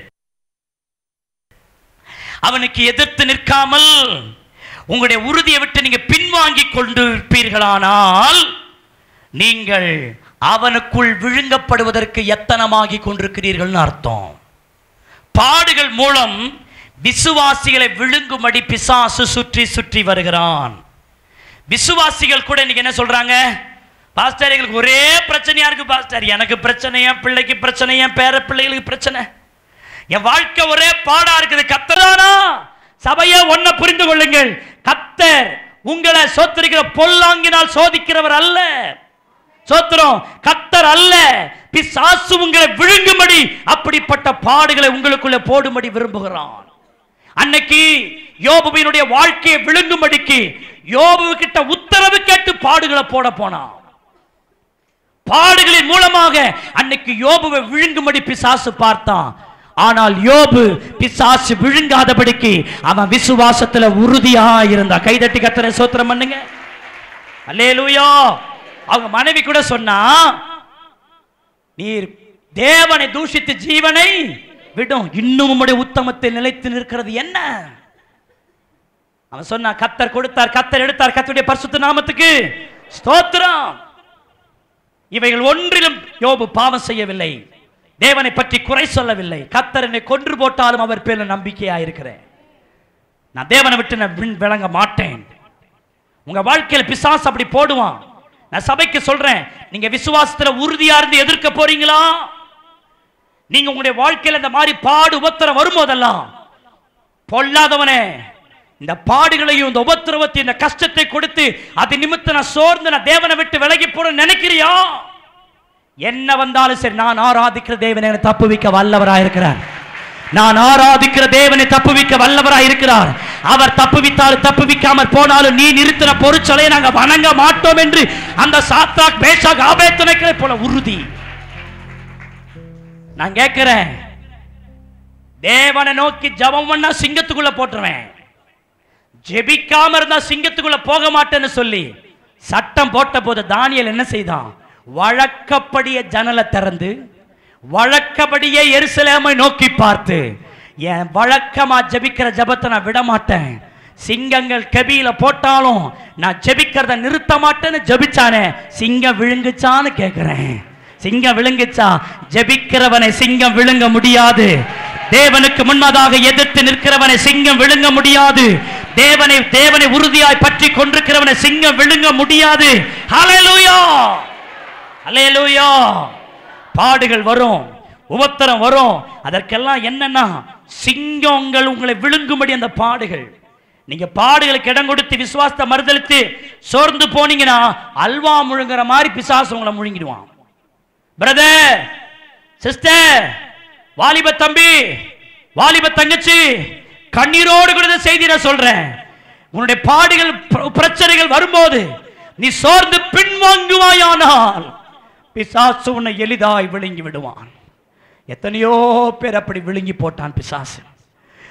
அவனுக்கு எதிர்த்து நிற்காமல் உங்களுடைய உறுதியை விட்டு நீங்க பின்வாங்கி கொண்டு இருப்பீர்களானால் நீங்கள் அவனுக்குள் விழுங்கப்படுவதற்கு எத்தனமாகி கொண்டிருக்கிறீர்கள்னு அர்த்தம் பாடுகள் மூலம் விசுவாசிகளை விழுங்கும்படி பிசாசு சுற்றி சுற்றி வருகிறான் விசுவாசிகள் கூட இன்னைக்கு என்ன சொல்றாங்க பாஸ்டர் எங்களுக்கு ஒரே பிரச்சனையா இருக்கு பாஸ்டர் எனக்கு பிரச்சனை என் பிள்ளைக்கு பிரச்சனை என் பேர பிள்ளைகளுக்கு பிரச்சனை என் வாழ்க்கை ஒரே பாடா இருக்குது கத்தரானா சபையை ஒன்ன புரிந்து கொள்ளுங்கள் கத்தர் உங்களை சோத்திருக்கிற பொல்லாங்கினால் சோதிக்கிறவர் அல்ல சோத்திரம் கத்தர் அல்ல பிசாசு உங்களை விழுங்கும்படி அப்படிப்பட்ட பாடுகளை உங்களுக்குள்ள போடும்படி விரும்புகிறான் அன்னைக்கு யோபுவினுடைய வாழ்க்கையை விழுங்கும்படிக்கு யோபு கிட்ட உத்தரவு கேட்டு பாடுகளை போட போனான் பாடுகளின் மூலமாக அன்னைக்கு யோபுவை விழுங்கும்படி பிசாசு பார்த்தான் ஆனால் யோபு பிசாசு விழுங்காதபடிக்கு அவன் விசுவாசத்துல உறுதியா இருந்தான் கைதட்டி கத்தரை சோத்திரம் பண்ணுங்க அல்லேலூயா அவங்க மனைவி கூட சொன்னா நீர் தேவனை தூஷித்து ஜீவனை விடும் இன்னும் உம்முடைய உத்தமத்தில் நிலைத்து நிற்கிறது என்ன அவன் சொன்னா கத்தர் கொடுத்தார் கத்தர் எடுத்தார் கத்தருடைய பரிசுத்த நாமத்துக்கு ஸ்தோத்திரம் இவைகள் ஒன்றிலும் யோபு பாவம் செய்யவில்லை தேவனை பற்றி குறை சொல்லவில்லை கத்தர் என்னை கொன்று போட்டாலும் அவர் பேர்ல நம்பிக்கையா இருக்கிறேன் நான் தேவனை விட்டு நான் விண் விளங்க மாட்டேன் உங்க வாழ்க்கையில பிசாசு அப்படி போடுவான் நான் சபைக்கு சொல்றேன் நீங்க விசுவாசத்துல உறுதியா இருந்து எதிர்க்க போறீங்களா நீங்க உங்களுடைய வாழ்க்கையில இந்த மாதிரி பாடு உபத்திரம் வரும்போதெல்லாம் பொல்லாதவனே இந்த பாடுகளையும் இந்த உபத்திரவத்தை இந்த கஷ்டத்தை கொடுத்து அது நிமித்த நான் சோர்ந்து நான் தேவனை விட்டு விலகி போட நினைக்கிறியா என்ன வந்தாலும் சரி நான் ஆராதிக்கிற தேவனை என்னை தப்புவிக்க வல்லவராய் இருக்கிறார் நான் ஆராதிக்கிற தேவனை தப்புவிக்க வல்லவராய் இருக்கிறார் அவர் தப்புவித்தாலும் தப்புவிக்காமற் போனாலும் நீ நிறுத்தின பொருட்களை நாங்க வணங்க மாட்டோம் என்று அந்த சாத்ராக் பேஷாக் ஆபேத்தனைகளை போல உறுதி நான் கேட்கிறேன் தேவனை நோக்கி ஜெபம் பண்ணா சிங்கத்துக்குள்ள போட்டுருவேன் ஜெபிக்காம இருந்தா சிங்கத்துக்குள்ள போக மாட்டேன்னு சொல்லி சட்டம் போட்ட போது தானியல் என்ன செய்தான் வழக்கப்படியே ஜன்னலை திறந்து வழக்கப்படியே எருசலேமை நோக்கி பார்த்து என் வழக்கமா ஜெபிக்கிற ஜெபத்தை நான் விட மாட்டேன் சிங்கங்கள் கபியில போட்டாலும் நான் ஜெபிக்கிறத நிறுத்த மாட்டேன்னு ஜெபிச்சானே சிங்கம் விழுங்குச்சான்னு கேட்கிறேன் சிங்கம் விழுங்குச்சா ஜெபிக்கிறவனை சிங்கம் விழுங்க முடியாது தேவனுக்கு முன்னதாக எதிர்த்து நிற்கிறவனை சிங்கம் விழுங்க முடியாது தேவனை தேவனை உறுதியாய் பற்றி கொண்டிருக்கிறவனை சிங்கம் விழுங்க முடியாது ஹalleluya ஹalleluya பாடுகள் வரும் உபத்திரம் வரும் அதற்கெல்லாம் என்னன்னா சிங்கங்கள் உங்களை விழுங்கும்படி அந்த பாடுகள் நீங்க பாடுகளுக்கு இடம் கொடுத்து விசுவாசத்தை மறுதளித்து சோர்ந்து போனீங்கன்னா அல்வா முழுங்குற மாதிரி பிசாசு உங்களை முழுங்கிடுவான் பிரதர் சிஸ்டர் வாலிப தம்பி வாலிப தங்கச்சி கண்ணீரோடு கூட இந்த செய்தி நான் சொல்றேன் உன்னுடைய பாடுகள் பிர- பிரச்சனைகள் வரும்போது நீ சோர்ந்து பின்வாங்குவாயானால் பிசாசு உன்னை எளிதாய் விழுங்கி விடுவான் எத்தனையோ பேர் அப்படி விழுங்கி போட்டான் பிசாசு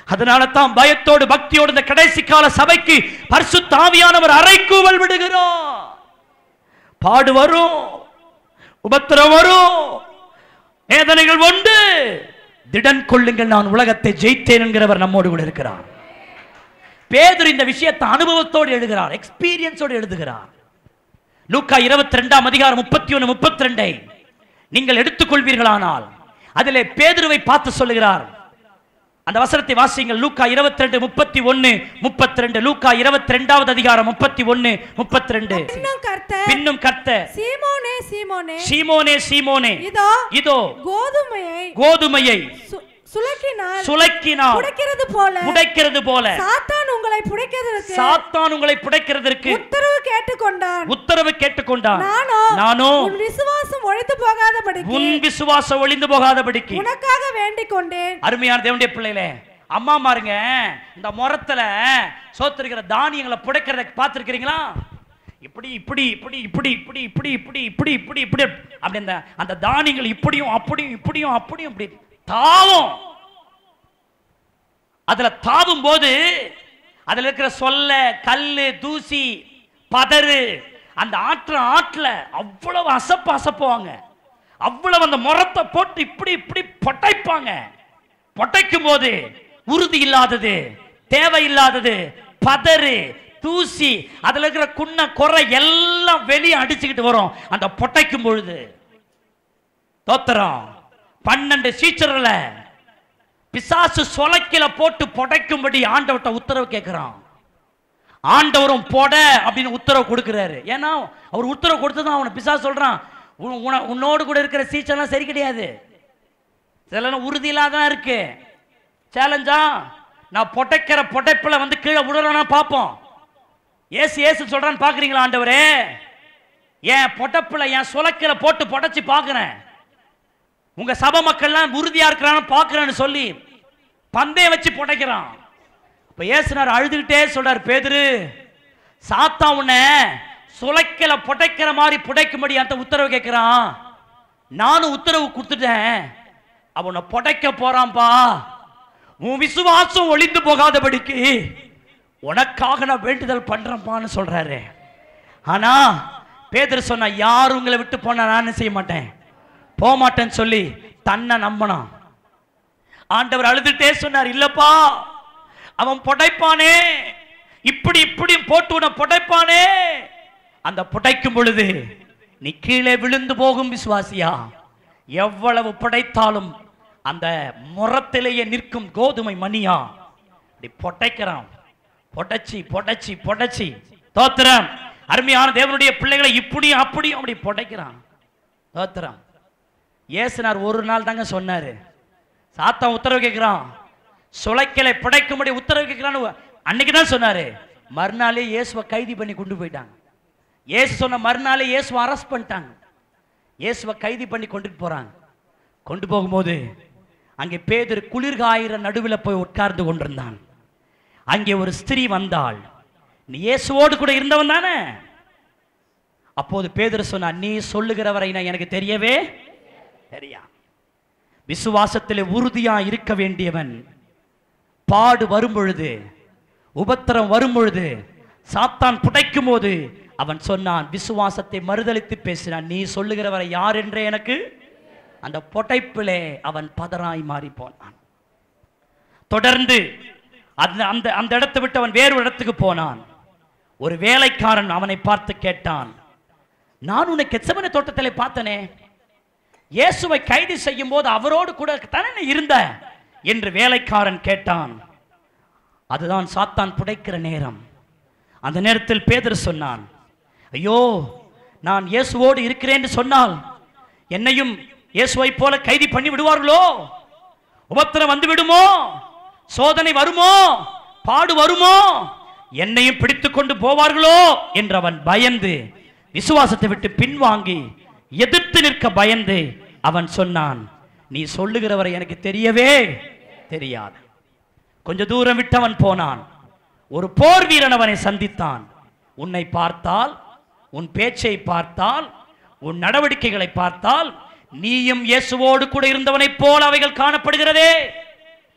அதனால தான் பயத்தோடு பக்தியோடு இந்த கடைசி கால சபைக்கு பரிசுத்த ஆவியானவர் அறைக்கூவல் விடுகிறார் பாடு வரும் உபத்திரம் வரும் வேதனைகள் உண்டு திடன் கொள்ளுங்கள் நான் உலகத்தை ஜெயித்தேன் என்கிறவர் நம்மோடு கூட இருக்கிறார் பேதுரு இந்த விஷயத்தை அனுபவத்தோடு எழுதுகிறார் எக்ஸ்பீரியன்ஸோடு எழுதுகிறார் லூக்கா இருபத்தி ரெண்டாம் அதிகாரம் முப்பத்தி ஒன்று முப்பத்தி ரெண்டை நீங்கள் எடுத்துக்கொள்வீர்களானால் அதிலே பேதுருவை பார்த்து சொல்லுகிறார் அந்த வசனத்தை வாசியுங்கள் லூக்கா இருபத்தி ரெண்டு முப்பத்தி ஒன்னு முப்பத்தி ரெண்டு லூக்கா இருபத்தி ரெண்டாவது அதிகாரம் முப்பத்தி ஒன்னு முப்பத்தி ரெண்டு இன்னும் கர்த்தர் பின்னும் கர்த்த சீமோனே சீமோனே சீமோனே சீமோனே இதோ இதோ கோதுமையை கோதுமையை சு- சுலக்கினால் சுலக்கினால் புடைக்கிறது போல புடைக்கிறது போல சாத்தான் உங்களை புடைக்கிறதற்கு சாத்தான் உங்களை புடைக்கிறதற்கு உத்தரவு கேட்டுக்கொண்டான் உத்தரவு கேட்டுக்கொண்டான் நானோ நானோ உன் விசுவாசம் ஒழித்து போகாதபடிக்கு உன் விசுவாசம் ஒளிந்து போகாதபடிக்கு உனக்காக வேண்டிக் கொண்டேன் அருமையான தேவனுடைய பிள்ளைகளே அம்மா மாருங்க இந்த முறத்துல சோத்திருக்கிற தானியங்களை புடைக்கிறத பார்த்துருக்கிறீங்களா இப்படி இப்படி இப்படி இப்படி இப்படி இப்படி இப்படி இப்படி இப்படி இப்படி அப்படி அந்த அந்த தானியங்கள் இப்படியும் அப்படியும் இப்படியும் அப்படியும் இப்படி தாவும் அதுல தாவும் போது அதுல இருக்கிற சொல்ல கல்லு தூசி பதறு அந்த ஆற்ற ஆற்றுல அவ்வளவு அசப்பு அசப்புவாங்க அவ்வளவு அந்த முறத்தை போட்டு இப்படி இப்படி பொட்டைப்பாங்க பொட்டைக்கும் போது உறுதி இல்லாதது தேவையில்லாதது பதறு தூசி அதுல இருக்கிற குன்ன குறை எல்லாம் வெளியே அடிச்சுக்கிட்டு வரும் அந்த பொட்டைக்கும் பொழுது தோத்திரம் பன்னெண்டு சீச்சர்ல பிசாசு சொலக்கில போட்டு புடைக்கும்படி ஆண்டவர்ட்ட உத்தரவு கேட்கிறான் ஆண்டவரும் போட அப்படின்னு உத்தரவு கொடுக்கிறாரு ஏன்னா அவர் உத்தரவு கொடுத்ததும் அவனை பிசாசு சொல்றான் உன்- உன- உன்னோடு கூட இருக்கிற சீச்செல்லாம் சரி கிடையாது சில உறுதி இல்லாதான் இருக்கு சேலஞ்சா நான் பொட்டைக்கிற பொட்டைப்பில் வந்து கீழே விடுறேன்னா பார்ப்போம் ஏசு ஏசு சொல்றான்னு பார்க்குறீங்களா ஆண்டவரே என் பொட்டப்பில் என் சுலக்கில போட்டு புடைச்சி பார்க்குறேன் உங்க சபை மக்கள்லாம் உறுதியா இருக்கிறான்னு பார்க்குறேன்னு சொல்லி பந்தயம் வச்சு புடைக்கிறான் இப்ப ஏசுனார் அழுதுகிட்டே சொல்றார் பேதுரு சாத்தா உன்னை சுளைக்கல புடைக்கிற மாதிரி புடைக்கும்படி அந்த உத்தரவு கேட்கிறான் நானும் உத்தரவு கொடுத்துட்டேன் அவனை புடைக்க போறான்பா உன் விசுவாசம் ஒளிந்து போகாதபடிக்கு உனக்காக நான் வேண்டுதல் பண்றேன்ப்பான்னு சொல்றாரு ஆனா பேதர் சொன்ன யார் உங்களை விட்டு போனா நான் என்ன செய்ய மாட்டேன் போக மாட்டேன்னு சொல்லி தன்னை நம்பினான் ஆண்டவர் அழுதுட்டே சொன்னார் இல்லப்பா அவன் புடைப்பானே இப்படி இப்படி போட்டு உன புடைப்பானே அந்த புடைக்கும் பொழுது நீ கீழே விழுந்து போகும் விசுவாசியா எவ்வளவு புடைத்தாலும் அந்த முறத்திலேயே நிற்கும் கோதுமை மணியா இப்படி பொட்டைக்கிறான் பொடைச்சி பொடைச்சி பொடைச்சி தோத்திரம் அருமையான தேவனுடைய பிள்ளைகளை இப்படியும் அப்படியும் அப்படி பொடைக்கிறான் தோத்திரம் ஏசுனார் ஒரு நாள் தாங்க சொன்னாரு சாத்தான் உத்தரவு கேட்கிறான் சுளைக்கலை புடைக்கும்படி உத்தரவு கேட்கிறான்னு அன்னைக்கு தான் சொன்னாரு மறுநாளே இயேசுவை கைது பண்ணி கொண்டு போயிட்டாங்க இயேசு சொன்ன மறுநாளே இயேசுவை அரெஸ்ட் பண்ணிட்டாங்க இயேசுவை கைது பண்ணி கொண்டுட்டு போறாங்க கொண்டு போகும்போது அங்கே பேதர் குளிர்காயிற நடுவில் போய் உட்கார்ந்து கொண்டிருந்தான் அங்கே ஒரு ஸ்திரீ வந்தாள் நீ இயேசுவோடு கூட இருந்தவன் தானே அப்போது பேதர் சொன்னான் நீ சொல்லுகிறவரை நான் எனக்கு தெரியவே தெரியா விசுவாசத்திலே உறுதியா இருக்க வேண்டியவன் பாடு வரும் பொழுது உபத்திரம் வரும் பொழுது சாத்தான் புடைக்கும் போது அவன் சொன்னான் விசுவாசத்தை மறுதலித்து பேசினான் நீ சொல்லுகிறவரை யார் என்றே எனக்கு அந்த புடைப்பிலே அவன் பதறாய் மாறி போனான் தொடர்ந்து அந்த அந்த அந்த இடத்தை விட்டு அவன் வேறு ஒரு இடத்துக்கு போனான் ஒரு வேலைக்காரன் அவனை பார்த்து கேட்டான் நான் உன்னை கெச்சமனை தோட்டத்திலே பார்த்தனே இயேசுவை கைது செய்யும் போது அவரோடு கூட தானே நீ இருந்த என்று வேலைக்காரன் கேட்டான் அதுதான் சாத்தான் புடைக்கிற நேரம் அந்த நேரத்தில் பேதர் சொன்னான் ஐயோ நான் இயேசுவோடு இருக்கிறேன் என்று சொன்னால் என்னையும் இயேசுவை போல கைதி பண்ணி விடுவார்களோ உபத்திரம் வந்து விடுமோ சோதனை வருமோ பாடு வருமோ என்னையும் பிடித்துக் கொண்டு போவார்களோ என்று அவன் பயந்து விசுவாசத்தை விட்டு பின்வாங்கி எதிர்த்து நிற்க பயந்து அவன் சொன்னான் நீ சொல்லுகிறவரை எனக்கு தெரியவே தெரியாது கொஞ்ச தூரம் விட்டவன் போனான் ஒரு போர் வீரன் அவனை சந்தித்தான் உன்னை பார்த்தால் உன் பேச்சை பார்த்தால் உன் நடவடிக்கைகளை பார்த்தால் நீயும் இயேசுவோடு கூட இருந்தவனைப் போல அவைகள் காணப்படுகிறதே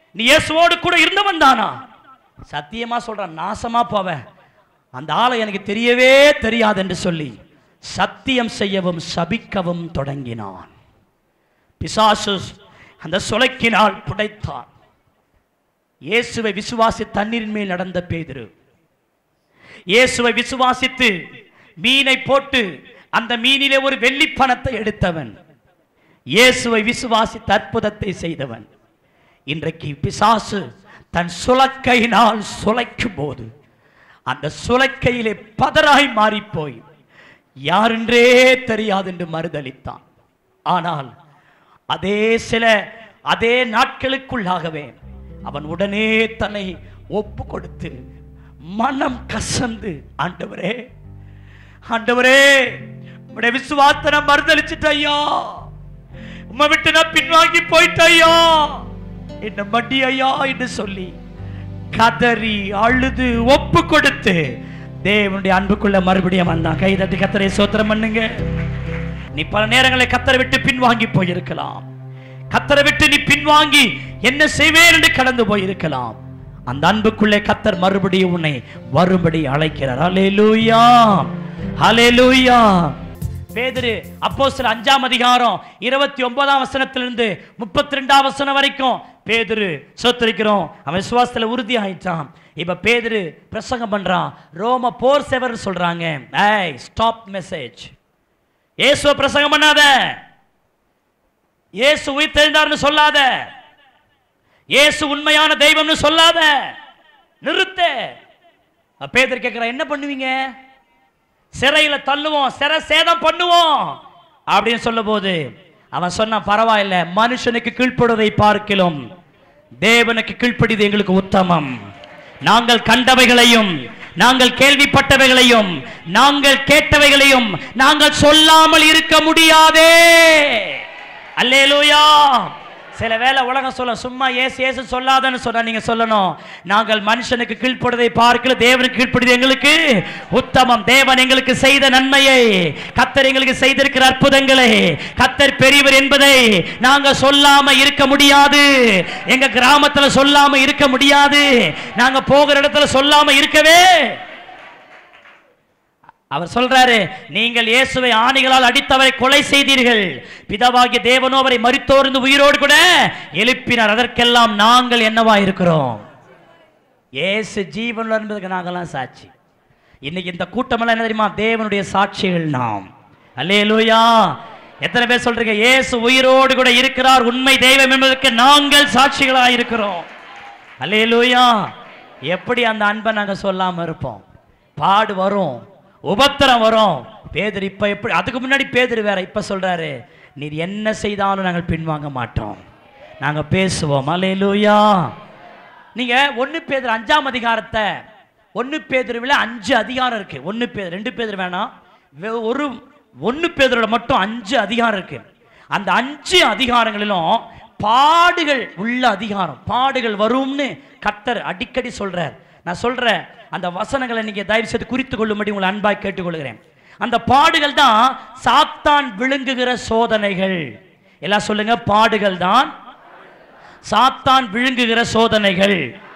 நீ இயேசுவோடு கூட இருந்தவன் தானா சத்தியமா சொல்றான் நாசமா போவ அந்த ஆளை எனக்கு தெரியவே தெரியாது என்று சொல்லி சத்தியம் செய்யவும் சபிக்கவும் தொடங்கினான் பிசாசு அந்த சுளைக்கினால் புடைத்தான் இயேசுவை விசுவாசி தண்ணீரின் மேல் நடந்த பேதுரு இயேசுவை விசுவாசித்து மீனை போட்டு அந்த மீனிலே ஒரு வெள்ளி பணத்தை எடுத்தவன் இயேசுவை விசுவாசித்து அற்புதத்தை செய்தவன் இன்றைக்கு பிசாசு தன் சுலக்கையினால் சுளைக்கும் போது அந்த சுலக்கையிலே பதராய் மாறிப்போய் யாரென்றே தெரியாது என்று மறுதளித்தான் ஆனால் அதே சில அதே நாட்களுக்குள்ளாகவே அவன் உடனே தன்னை ஒப்பு கொடுத்து மனம் கசந்து ஆண்டவரே ஆண்டவரே உடைய விசுவாசத்தை நான் மறுதளிச்சுட்டேன் ஐயா உம்மை விட்டு நான் பின்வாங்கி போயிட்டேன் ஐயா என்ன மட்டி ஐயா என்று சொல்லி கதறி அழுது ஒப்பு கொடுத்து தேவனுடைய அன்புக்குள்ள மறுபடியும் வந்தான் கை தட்டி கத்தரை சோத்திரம் பண்ணுங்க நீ பல நேரங்களில் கத்தரை விட்டு பின்வாங்கி போயிருக்கலாம் கத்தரை விட்டு நீ பின்வாங்கி என்ன செய்வேன் என்று கடந்து போயிருக்கலாம் அந்த அன்புக்குள்ளே கத்தர் மறுபடியும் உன்னை வரும்படி அழைக்கிறார் ஹalleluya ஹalleluya பேதுரு அப்போஸ்தலர் அஞ்சாம் அதிகாரம் இருபத்தி ஒன்பதாம் வசனத்திலிருந்து முப்பத்தி ரெண்டாம் வசனம் வரைக்கும் பேதுரு சோத்தரிக்கிறோம் அவன் விசுவாசத்துல உறுதி ஆயிட்டான் இப்ப பேதுரு பிரசங்கம் பண்றான் ரோம போர் சேவர் சொல்றாங்க ஏய் ஸ்டாப் மெசேஜ் இயேசுவை பிரசங்கம் பண்ணாத இயேசு உயிர்த்தெழுந்தார்னு சொல்லாத இயேசு உண்மையான தெய்வம்னு சொல்லாத நிறுத்து அப்ப பேதர் கேட்கிறான் என்ன பண்ணுவீங்க சிறையில தள்ளுவோம் சிறை சேதம் பண்ணுவோம் அப்படின்னு சொல்லும்போது அவன் சொன்னான் பரவாயில்ல மனுஷனுக்கு கீழ்ப்படுவதை பார்க்கிலும் தேவனுக்கு கீழ்ப்படிது எங்களுக்கு உத்தமம் நாங்கள் கண்டவைகளையும் நாங்கள் கேள்விப்பட்டவைகளையும் நாங்கள் கேட்டவைகளையும் நாங்கள் சொல்லாமல் இருக்க முடியாதே அல்லேலூயா சில வேளை உலகம் சொல்ல சும்மா ஏசு ஏசு சொல்லாதன்னு சொன்னா நீங்க சொல்லணும் நாங்கள் மனுஷனுக்கு கீழ்ப்படுவதை பார்க்கல தேவனுக்கு கீழ்ப்படுது எங்களுக்கு உத்தமம் தேவன் எங்களுக்கு செய்த நன்மையை கத்தர் எங்களுக்கு செய்திருக்கிற அற்புதங்களை கத்தர் பெரியவர் என்பதை நாங்க சொல்லாம இருக்க முடியாது எங்க கிராமத்துல சொல்லாம இருக்க முடியாது நாங்க போகிற இடத்துல சொல்லாம இருக்கவே அவர் சொல்றாரு நீங்கள் இயேசுவை ஆணிகளால் அடித்தவரை கொலை செய்தீர்கள் பிதாவாகிய தேவனோ அவரை மரித்தோர்ந்து உயிரோடு கூட எழுப்பினார் அதற்கெல்லாம் நாங்கள் என்னவா இருக்கிறோம் இயேசு ஜீவனுள்ள என்பதுக்கு நாங்கெல்லாம் சாட்சி இன்னைக்கு இந்த கூட்டமெல்லாம் என்ன தெரியுமா தேவனுடைய சாட்சிகள் நாம் அல்லேலூயா எத்தனை பேர் சொல்றீங்க இயேசு உயிரோடு கூட இருக்கிறார் உண்மை தெய்வம் என்பதற்கு நாங்கள் சாட்சிகளாக இருக்கிறோம் அல்லேலூயா எப்படி அந்த அன்பை நாங்க சொல்லாம இருப்போம் பாடு வரும் உபத்திரம் வரும் பேதர் இப்ப எப்படி அதுக்கு முன்னாடி பேதர் வேற இப்ப சொல்றாரு நீர் என்ன செய்தாலும் நாங்கள் பின்வாங்க மாட்டோம் நாங்க பேசுவோம் அல்லேலூயா நீங்க ஒன்னு பேதர் அஞ்சாம் அதிகாரத்தை ஒன்னு பேதர்வில் அஞ்சு அதிகாரம் இருக்கு ஒன்னு பேர் ரெண்டு பேதர் வேணாம் வெ- ஒரு ஒன்னு பேதரோட மட்டும் அஞ்சு அதிகாரம் இருக்கு அந்த அஞ்சு அதிகாரங்களிலும் பாடுகள் உள்ள அதிகாரம் பாடுகள் வரும்னு கர்த்தர் அடிக்கடி சொல்றார் நான் சொல்றேன் அந்த வசனங்களை நீங்க தயவு செய்து குறித்து கொள்ளும்படி உங்களை அன்பாய் கேட்டுக்கொள்கிறேன் அந்த பாடுகள் தான் சாத்தான் விழுங்குகிற சோதனைகள் எல்லாம் சொல்லுங்க பாடுகள் தான் சாத்தான் விழுங்குகிற சோதனைகள்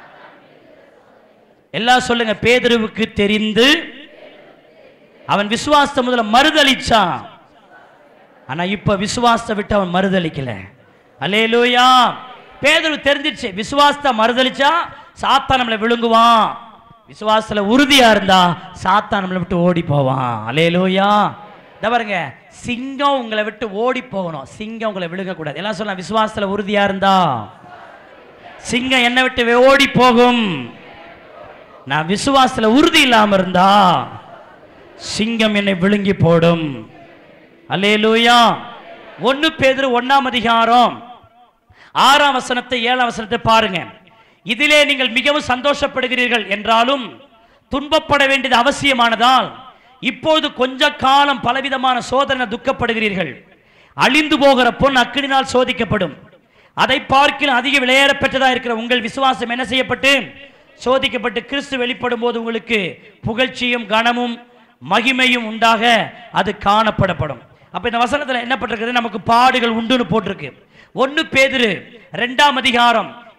எல்லாம் சொல்லுங்க பேதுருவுக்கு தெரிந்து அவன் விசுவாசத்தை முதல்ல மறுதளிச்சான் ஆனா இப்ப விசுவாசத்தை விட்டு அவன் மறுதளிக்கல அல்லேலூயா பேதுரு தெரிஞ்சிருச்சு விசுவாசத்தை மறுதளிச்சா சாத்தான் நம்மளை விழுங்குவான் விசுவாசத்துல உறுதியா இருந்தா சாத்தான் நம்மளை விட்டு ஓடி போவான் அல்லேலூயா இத பாருங்க சிங்கம் உங்களை விட்டு ஓடி போகணும் சிங்கம் உங்களை விழுங்க கூடாது எல்லாம் சொல்லலாம் விசுவாசத்துல உறுதியா இருந்தா சிங்கம் என்னை விட்டு ஓடி போகும் நான் விசுவாசத்துல உறுதி இல்லாம இருந்தா சிங்கம் என்னை விழுங்கி போடும் அல்லேலூயா ஒன்னு பேதுரு ஒண்ணாம் அதிகாரம் ஆறாம் வசனத்தை ஏழாம் வசனத்தை பாருங்க இதிலே நீங்கள் மிகவும் சந்தோஷப்படுகிறீர்கள் என்றாலும் துன்பப்பட வேண்டியது அவசியமானதால் இப்பொழுது கொஞ்ச காலம் பலவிதமான சோதனை துக்கப்படுகிறீர்கள் அழிந்து போகிற பொன் அக்கினினால் சோதிக்கப்படும் அதை பார்க்கிலும் அதிக விலையேற பெற்றதா இருக்கிற உங்கள் விசுவாசம் என்ன செய்யப்பட்டு சோதிக்கப்பட்டு கிறிஸ்து வெளிப்படும் போது உங்களுக்கு புகழ்ச்சியும் கனமும் மகிமையும் உண்டாக அது காணப்படப்படும் அப்ப இந்த வசனத்துல என்ன பட்டிருக்குது நமக்கு பாடுகள் உண்டுன்னு போட்டிருக்கு ஒன்னு பேதுரு ரெண்டாம் அதிகாரம்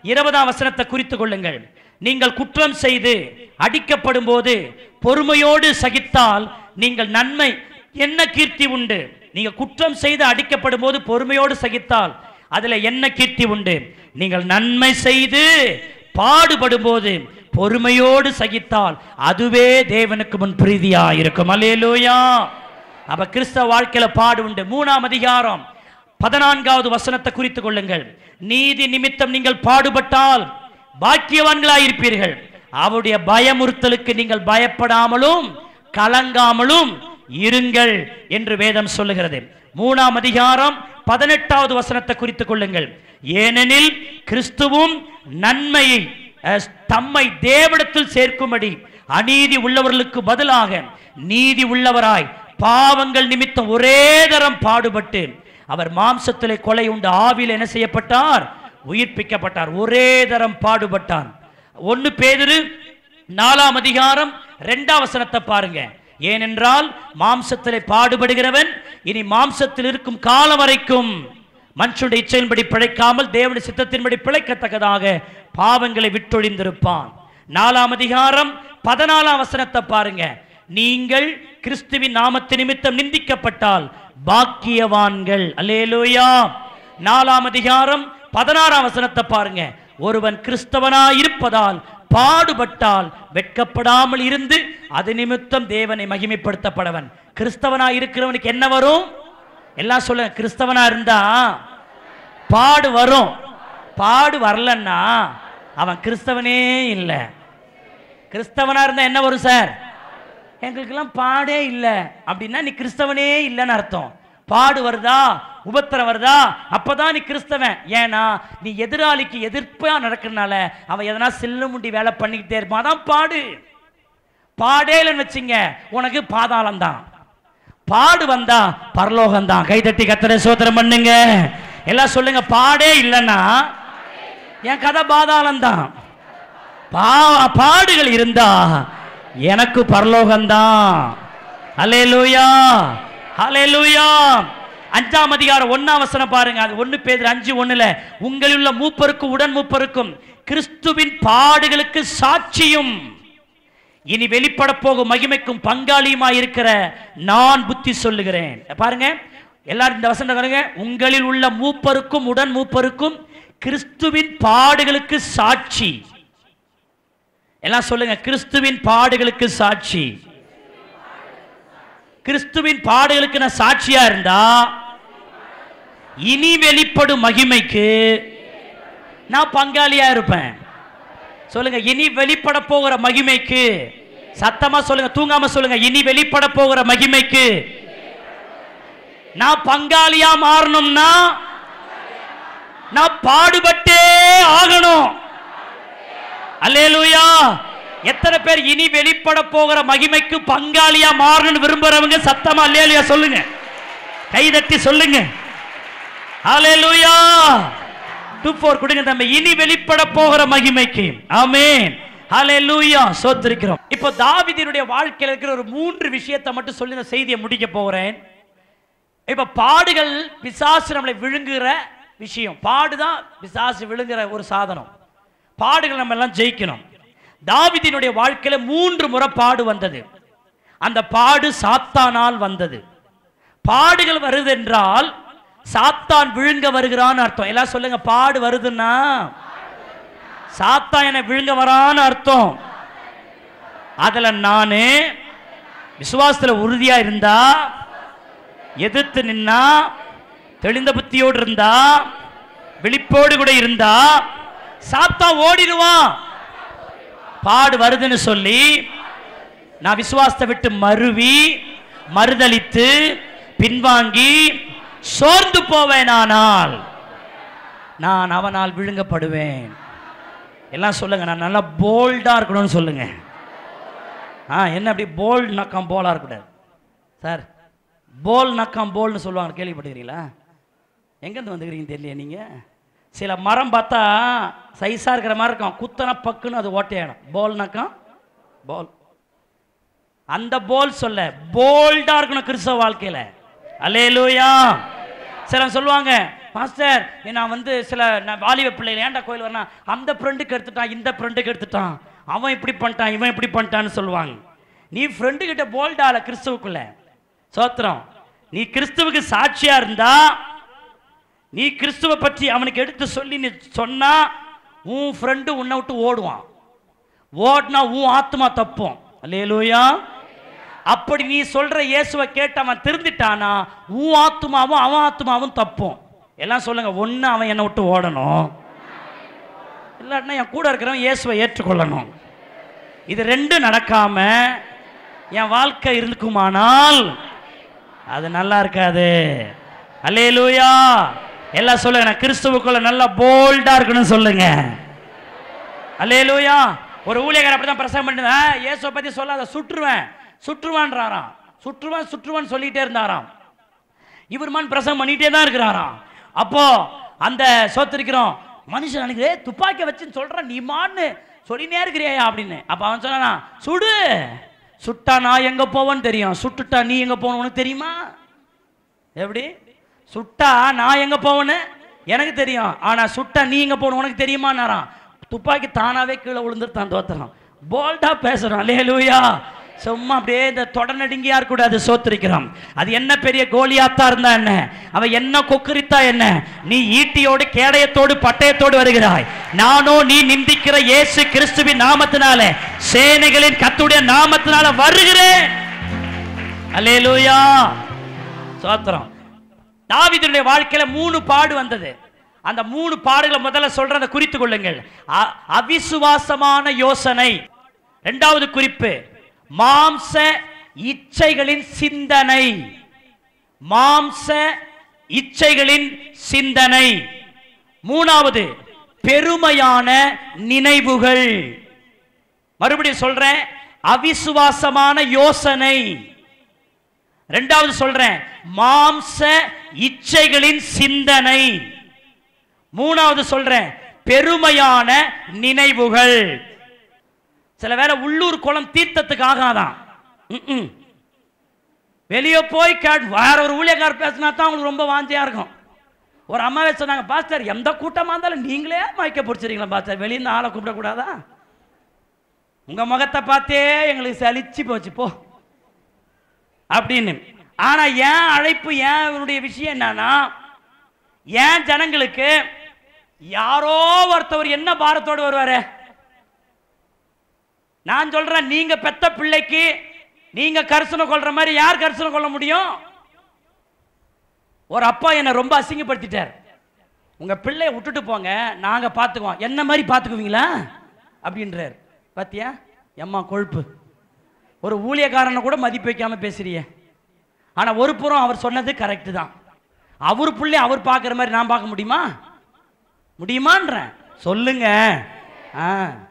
இருபதாம் வசனத்தை குறித்து கொள்ளுங்கள் நீங்கள் குற்றம் செய்து அடிக்கப்படும் போது பொறுமையோடு சகித்தால் நீங்கள் நன்மை என்ன கீர்த்தி உண்டு நீங்க குற்றம் செய்து அடிக்கப்படும் போது பொறுமையோடு சகித்தால் அதுல என்ன கீர்த்தி உண்டு நீங்கள் நன்மை செய்து பாடுபடும் போது பொறுமையோடு சகித்தால் அதுவே தேவனுக்கு முன் பிரீதியா இருக்கும் அல்லேலூயா அப்ப கிறிஸ்தவ வாழ்க்கையில பாடு உண்டு மூணாம் அதிகாரம் பதினான்காவது வசனத்தை குறித்துக் கொள்ளுங்கள் நீதி நிமித்தம் நீங்கள் பாடுபட்டால் பாக்கியவான்களாயிருப்பீர்கள் அவருடைய பயமுறுத்தலுக்கு நீங்கள் பயப்படாமலும் கலங்காமலும் இருங்கள் என்று வேதம் சொல்லுகிறது மூணாம் அதிகாரம் பதினெட்டாவது வசனத்தை குறித்துக் கொள்ளுங்கள் ஏனெனில் கிறிஸ்துவும் நன்மையை அஹ், தம்மை தேவனிடத்தில் சேர்க்கும்படி அநீதி உள்ளவர்களுக்கு பதிலாக நீதி உள்ளவராய் பாவங்கள் நிமித்தம் ஒரே தரம் பாடுபட்டு அவர் மாம்சத்திலே கொலை உண்டு ஆவியில் என்ன செய்யப்பட்டார் உயிர்ப்பிக்கப்பட்டார் ஒரே தரம் பாடுபட்டார் ஒன்னு பேதுரு நாலாம் அதிகாரம் ரெண்டாம் வசனத்தை பாருங்க ஏனென்றால் மாம்சத்திலே பாடுபடுகிறவன் இனி மாம்சத்தில் இருக்கும் காலம் வரைக்கும் மனுஷனுடைய இச்சையின்படி பிழைக்காமல் தேவனுடைய சித்தத்தின்படி பிழைக்கத்தக்கதாக பாவங்களை விட்டொழிந்திருப்பான் நாலாம் அதிகாரம் பதினாலாம் வசனத்தை பாருங்க நீங்கள் கிறிஸ்துவின் நாமத்து நிமித்தம் நிந்திக்கப்பட்டால் பாக்கியவான்கள் அல்லேலூயா நாலாம் அதிகாரம் பதினாறாம் வசனத்தை பாருங்க ஒருவன் கிறிஸ்தவனாய் இருப்பதால் பாடுபட்டால் வெட்கப்படாமல் இருந்து அது நிமித்தம் தேவனை மகிமைப்படுத்தப்படவன் கிறிஸ்தவனாய் இருக்கிறவனுக்கு என்ன வரும் எல்லாம் சொல்லுங்க கிறிஸ்தவனா இருந்தா பாடு வரும் பாடு வரலன்னா அவன் கிறிஸ்தவனே இல்லை கிறிஸ்தவனா இருந்தா என்ன வரும் சார் எங்களுக்கெல்லாம் பாடே இல்லை அப்படின்னா நீ கிறிஸ்தவனே இல்லைன்னு அர்த்தம் பாடு வருதா உபத்திரம் வருதா அப்பதான் நீ கிறிஸ்தவன் ஏன்னா நீ எதிராளிக்கு எதிர்ப்பா நடக்கிறனால அவன் எதனா சில்லு முண்டி வேலை பண்ணிக்கிட்டே இருப்பான் அதான் பாடு பாடே இல்லைன்னு வச்சுங்க உனக்கு பாதாளம் தான் பாடு வந்தா பரலோகம் தான் கைதட்டி கத்தரை சோதரம் பண்ணுங்க எல்லாம் சொல்லுங்க பாடே இல்லைன்னா என் கதை பாதாளம் தான் பா பாடுகள் இருந்தா எனக்கு பரலோகம்தான் ஹalleluya ஹalleluya அஞ்சாம் அதிகாரம் ஒண்ணாம் வசனம் பாருங்க அது ஒண்ணு பேர் அஞ்சு ஒண்ணுல உங்களில் உள்ள மூப்பருக்கும் உடன் மூப்பருக்கும் கிறிஸ்துவின் பாடுகளுக்கு சாட்சியும் இனி வெளிப்பட போகும் மகிமைக்கும் பங்காளியுமாய் இருக்கிற நான் புத்தி சொல்லுகிறேன் பாருங்க எல்லாரும் இந்த வசனம் பாருங்க உங்களில் உள்ள மூப்பருக்கும் உடன் மூப்பருக்கும் கிறிஸ்துவின் பாடுகளுக்கு சாட்சி எல்லாம் சொல்லுங்க கிறிஸ்துவின் பாடுகளுக்கு சாட்சி கிறிஸ்துவின் பாடுகளுக்கு நான் சாட்சியா இருந்தா இனி வெளிப்படும் மகிமைக்கு நான் பங்காளியா இருப்பேன் சொல்லுங்க இனி வெளிப்பட போகிற மகிமைக்கு சத்தமா சொல்லுங்க தூங்காம சொல்லுங்க இனி வெளிப்பட போகிற மகிமைக்கு நான் பங்காளியா மாறணும்னா நான் பாடுபட்டே ஆகணும் அல்லேலூயா எத்தனை பேர் இனி வெளிப்பட போகிற மகிமைக்கு பங்காளியா மாறணும்னு விரும்புறவங்க சத்தமா அல்லேலூயா சொல்லுங்க கைதட்டி சொல்லுங்க அல்லேலூயா டூ ஃபோர் கொடுங்க தம்பி இனி வெளிப்பட போகிற மகிமைக்கு ஆமென் ஹalleluya சோத்திருக்கிறோம் இப்போ தாவீதினுடைய வாழ்க்கையில் இருக்கிற ஒரு மூன்று விஷயத்தை மட்டும் சொல்லி இந்த செய்தியை முடிக்க போகிறேன் இப்போ பாடுகள் பிசாசு நம்மளை விழுங்குற விஷயம் பாடுதான் பிசாசு விழுங்குற ஒரு சாதனம் பாடுகள் நம்ம எல்லாம் ஜெயிக்கணும் தாவீதினுடைய வாழ்க்கையில மூன்று முறை பாடு வந்தது அந்த பாடு சாத்தானால் வந்தது பாடுகள் வருது என்றால் சாத்தான் விழுங்க வருகிறான்னு அர்த்தம் எல்லாம் சொல்லுங்க பாடு வருதுன்னா சாத்தான் என்னை விழுங்க வரான்னு அர்த்தம் அதுல நானு விசுவாசத்துல உறுதியா இருந்தா எதிர்த்து நின்னா தெளிந்த புத்தியோடு இருந்தா விழிப்போடு கூட இருந்தா சாத்தா ஓடிடுவான் பாடு வருதுன்னு சொல்லி நான் விசுவாசத்தை விட்டு மருவி மறுதலித்து பின்வாங்கி சோர்ந்து போவேனானால் நான் அவனால் விழுங்கப்படுவேன் எல்லாம் சொல்லுங்க நான் நல்லா போல்டா இருக்கணும்னு சொல்லுங்க ஆ என்ன அப்படி போல்ட் நக்கம் போலா இருக்கக்கூடாது சார் போல் நக்கம் போல்னு சொல்லுவாங்க கேள்விப்பட்டுக்கிறீங்களா எங்கேருந்து வந்துக்கிறீங்க தெரியலையே நீங்கள் சில மரம் பார்த்தா சைஸாக இருக்கிற மாதிரி இருக்கும் குத்தன பக்குன்னு அது ஓட்டையாடும் போல் நக்கம் போல் அந்த போல் சொல்ல போல்டா இருக்கணும் கிறிஸ்தவ வாழ்க்கையில அலேலூயா சில சொல்லுவாங்க மாஸ்டர் நான் வந்து சில நான் வாலிப பிள்ளைகள் ஏன்டா கோயில் வரணும் அந்த ஃப்ரெண்டுக்கு எடுத்துட்டான் இந்த ஃப்ரெண்டுக்கு எடுத்துட்டான் அவன் இப்படி பண்ணிட்டான் இவன் இப்படி பண்ணிட்டான்னு சொல்லுவாங்க நீ ஃப்ரெண்டு கிட்ட போல்டால கிறிஸ்துவுக்குள்ள சோத்திரம் நீ கிறிஸ்துவுக்கு சாட்சியா இருந்தா நீ கிறிஸ்துவை பற்றி அவனுக்கு எடுத்து சொல்லி நீ சொன்னா உன் ஃப்ரெண்டு உன்னை விட்டு ஓடுவான் ஓடினா உன் ஆத்மா தப்பும் அல்லேலூயா அப்படி நீ சொல்ற இயேசுவை கேட்டு அவன் திருந்திட்டானா உன் ஆத்மாவும் அவன் ஆத்மாவும் தப்பும் எல்லாம் சொல்லுங்க ஒன்று அவன் என்னை விட்டு ஓடணும் இல்லாட்டினா என் கூட இருக்கிறவன் இயேசுவை ஏற்றுக்கொள்ளணும் இது ரெண்டும் நடக்காம என் வாழ்க்கை இருக்குமானால் அது நல்லா இருக்காது அல்லேலூயா எல்லாம் சொல்லுங்க நான் கிறிஸ்துவுக்குள்ள நல்லா போல்டா இருக்கணும்னு சொல்லுங்க அல்லேலூயா ஒரு ஊழியக்காரர் அப்படிதான் பிரசங்கம் பண்ணிட்டு இயேசுவை பத்தி சொல்லாத சுற்றுவேன் சுற்றுவான்றாராம் சுற்றுவான் சுற்றுவான் சொல்லிட்டே இருந்தாராம் இவர்மான் பிரசங்கம் பண்ணிட்டே தான் இருக்கிறாராம் அப்போ அந்த சோத்திருக்கிறோம் மனுஷன் நினைக்கிறே துப்பாக்கி வச்சுன்னு சொல்றான் நீ மான்னு சொல்லினே இருக்கிறியா அப்படின்னு அப்ப அவன் சொன்னானா சுடு சுட்டா நான் எங்க போவேன்னு தெரியும் சுட்டுட்டா நீ எங்க போகணும் உனக்கு தெரியுமா எப்படி சுட்டா நான் எங்க போவேன்னு எனக்கு தெரியும் ஆனா சுட்டா நீ எங்க போகணும் உனக்கு தெரியுமான்னாராம் துப்பாக்கி தானாவே கீழே விழுந்துருத்தான் தோத்துறான் போல்டா பேசுறான் லேலூயா சும்மா அப்படியே இந்த தொடநடுங்கியா இருக்கக்கூடாது சோத்திருக்கிறோம் அது என்ன பெரிய கோலியாத்தா இருந்தா என்ன அவ என்ன கொக்குரித்தா என்ன நீ ஈட்டியோடு கேடயத்தோடு பட்டயத்தோடு வருகிறாய் நானோ நீ நிந்திக்கிற இயேசு கிறிஸ்துவின் நாமத்தினால சேனைகளின் கத்துடைய நாமத்தினால வருகிறேன் அல்லேலூயா சோத்திரம் தாவீதுடைய வாழ்க்கையில மூணு பாடு வந்தது அந்த மூணு பாடுகளை முதல்ல சொல்றதை குறித்து கொள்ளுங்கள் அ- அவிசுவாசமான யோசனை இரண்டாவது குறிப்பு மாம்ச இச்சைகளின் சிந்தனை மாம்ச இச்சைகளின் சிந்தனை மூணாவது பெருமையான நினைவுகள் மறுபடியும் சொல்றேன் அவிசுவாசமான யோசனை ரெண்டாவது சொல்றேன் மாம்ச இச்சைகளின் சிந்தனை மூணாவது சொல்றேன் பெருமையான நினைவுகள் சில வேளை உள்ளூர் குளம் தீர்த்தத்துக்கு ஆகாதான் ம்ம். வெளியே போய் கேட் வேற ஒரு ஊழியக்காரர் பேசினா தான் அவங்களுக்கு ரொம்ப வாஞ்சியா இருக்கும் ஒரு அம்மாவே சொன்னாங்க பாஸ்டர் எந்த கூட்டமா இருந்தாலும் நீங்களே மயக்க பிடிச்சிருக்கீங்களா பாஸ்டர் வெளியிருந்து ஆளை கூப்பிடக்கூடாதா உங்க முகத்தை பார்த்தே எங்களுக்கு சலிச்சு போச்சு போ அப்படின்னு ஆனா ஏன் அழைப்பு ஏன் இவருடைய விஷயம் என்னன்னா ஏன் ஜனங்களுக்கு யாரோ ஒருத்தவர் என்ன பாரத்தோடு வருவாரு நான் சொல்றேன் நீங்க பெத்த பிள்ளைக்கு நீங்க கரிசனை கொள்ற மாதிரி யார் கரிசனை கொள்ள முடியும் ஒரு அப்பா என்னை ரொம்ப அசிங்கப்படுத்திட்டார் உங்க பிள்ளைய விட்டுட்டு போங்க நாங்க பார்த்துக்குவோம் என்ன மாதிரி பார்த்துக்குவீங்களா அப்படின்றார் பாத்தியா எம்மா கொழுப்பு ஒரு ஊழியக்காரனை கூட மதிப்பு வைக்காம பேசுறியே ஆனா ஒரு புறம் அவர் சொன்னது கரெக்ட் தான் அவர் பிள்ளை அவர் பார்க்குற மாதிரி நான் பார்க்க முடியுமா முடியுமான்றேன் சொல்லுங்க ஆ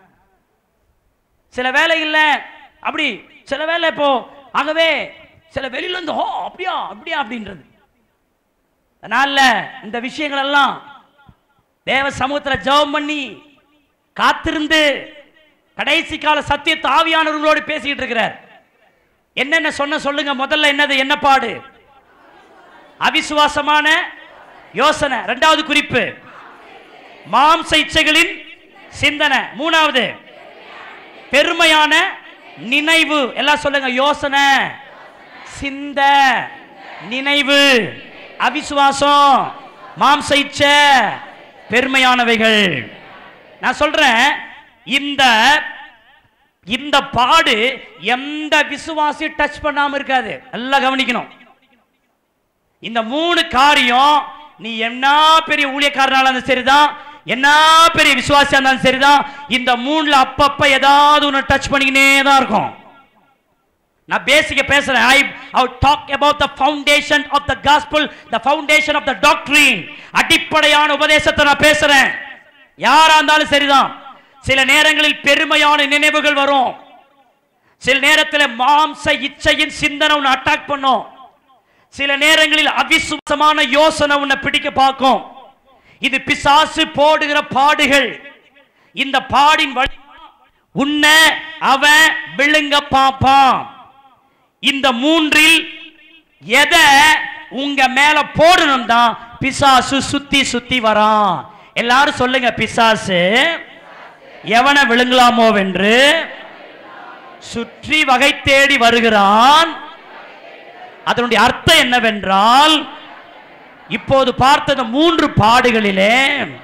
சில வேலை இல்லை அப்படி சில வேலை இப்போ ஆகவே சில வெளியில இருந்து ஹோ அப்படியா அப்படியா அப்படின்றது அதனால இந்த விஷயங்கள் எல்லாம் தேவ சமூகத்துல ஜெபம் பண்ணி காத்திருந்து கடைசி கால சத்தியத்தை ஆவியானவர்களோடு பேசிக்கிட்டு இருக்கிறார் என்னென்ன சொன்ன சொல்லுங்க முதல்ல என்னது என்ன பாடு அவிசுவாசமான யோசனை ரெண்டாவது குறிப்பு மாம்ச இச்சைகளின் சிந்தனை மூணாவது பெருமையான நினைவு எல்லாம் சொல்லுங்க யோசனை சிந்த நினைவு அவிசுவாசம் மாம்ச இச்சை பெருமையானவைகள் நான் சொல்றேன் இந்த இந்த பாடு எந்த விசுவாசி டச் பண்ணாம இருக்காது எல்லாம் கவனிக்கணும் இந்த மூணு காரியம் நீ என்ன பெரிய ஊழியக்காரனால இருந்தாலும் சரிதான் என்ன பெரிய விசுவாசியா இருந்தாலும் சரிதான் இந்த மூணுல அப்பப்ப ஏதாவது ஒன்று டச் பண்ணிக்கினே தான் இருக்கும் நான் பேசிக்க பேசுறேன் I I talk about the foundation of the gospel the foundation of the டாக்டரின் அடிப்படையான உபதேசத்தை நான் பேசுறேன் யாரா இருந்தாலும் சரிதான் சில நேரங்களில் பெருமையான நினைவுகள் வரும் சில நேரத்தில் மாம்ச இச்சையின் சிந்தனை உன்னை அட்டாக் பண்ணும் சில நேரங்களில் அவிசுவாசமான யோசனை உன்னை பிடிக்க பார்க்கும் இது பிசாசு போடுகிற பாடுகள் இந்த பாடின் வழி உன்னை அவன் விழுங்க பார்ப்பான் இந்த மூன்றில் எதை உங்க மேல போடணும் தான் பிசாசு சுத்தி சுத்தி வரான் எல்லாரும் சொல்லுங்க பிசாசு எவனை விழுங்கலாமோ வென்று சுற்றி வகை தேடி வருகிறான் அதனுடைய அர்த்தம் என்னவென்றால் இப்போது பார்த்த இந்த மூன்று பாடுகளிலே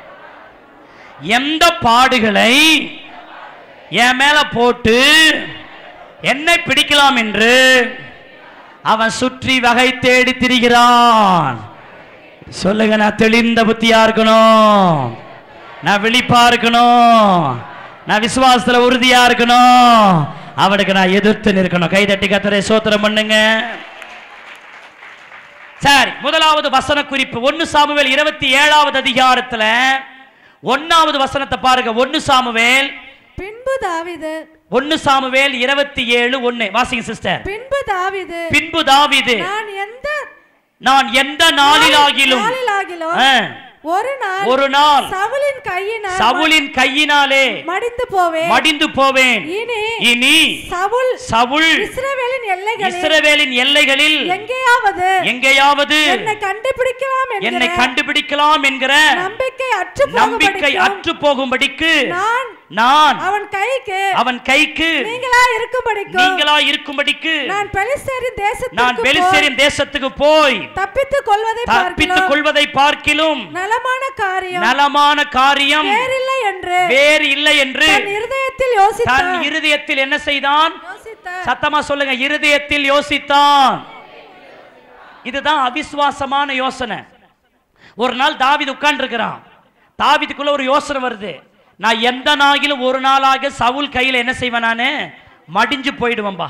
எந்த பாடுகளை என் மேல போட்டு என்னை பிடிக்கலாம் என்று அவன் சுற்றி வகை தேடி திரிகிறான் சொல்லுங்க நான் தெளிந்த புத்தியா இருக்கணும் நான் விழிப்பா இருக்கணும் நான் விசுவாசத்துல உறுதியா இருக்கணும் அவனுக்கு நான் எதிர்த்து நிற்கணும் கைதட்டி கத்தரை சோத்திரம் பண்ணுங்க சரி முதலாவது வசன குறிப்பு ஒன்னு சாமுவேல் இருபத்தி ஏழாவது அதிகாரத்துல ஒன்னாவது வசனத்தை பாருங்க ஒன்னு சாமுவேல் பின்பு தாவீது ஒன்னு சாமுவேல் இருபத்தி ஏழு ஒன்னு வாசிங்க சிஸ்டர் பின்பு தாவீது பின்பு தாவீது நான் எந்த நான் எந்த நாளிலாகிலும் நாளிலாகிலும் ஆ, ஒரு நாள் ஒரு நாள் சவுலின் கையினால் சவுலின் கையினாலே மடிந்து போவேன் மடிந்து போவேன் இனி இனி சவுல் சவுல் இஸ்ரவேலின் எல்லைகளில் இஸ்ரவேலின் எல்லைகளில் எங்கேயாவது எங்கேயாவது என்னை கண்டுபிடிக்கலாம் என்னை என்கிற கண்டுபிடிக்கலாம் என்கிற நம்பிக்கை அற்று நம்பிக்கை போகும்படிக்கும் அற்று போகும்படிக்கு நான் நான் அவன் கைக்கு அவன் கைக்கு நீங்களா இருக்கும்படிக்கும் நீங்களா இருக்கும்படிக்கு நான் பெலிஸ்தரின் நான் தேசத்துக்கு போய் பெலிஸ்தரின் தேசத்துக்கு போய் தப்பித்துக் கொள்வதை தப்பித்துக் பார்க்கலாம் கொள்வதை பார்க்கிலும் நலமான காரியம் நலமான காரியம் வேறில்லை என்று வேறு இல்லை என்று தன் இருதயத்தில் தன் யோசித்தான் இருதயத்தில் என்ன செய்தான் யோசித்தான் சத்தமா சொல்லுங்க இருதயத்தில் யோசித்தான் இதுதான் அவிசுவாசமான யோசனை ஒரு நாள் தாவீது உட்கார்ந்து இருக்கிறான் தாவீதுக்குள்ள ஒரு யோசனை வருது நான் எந்த நாகிலும் ஒரு நாளாக சவுல் கையில என்ன செய்வேன் நானு மடிஞ்சு போயிடுவேன்பா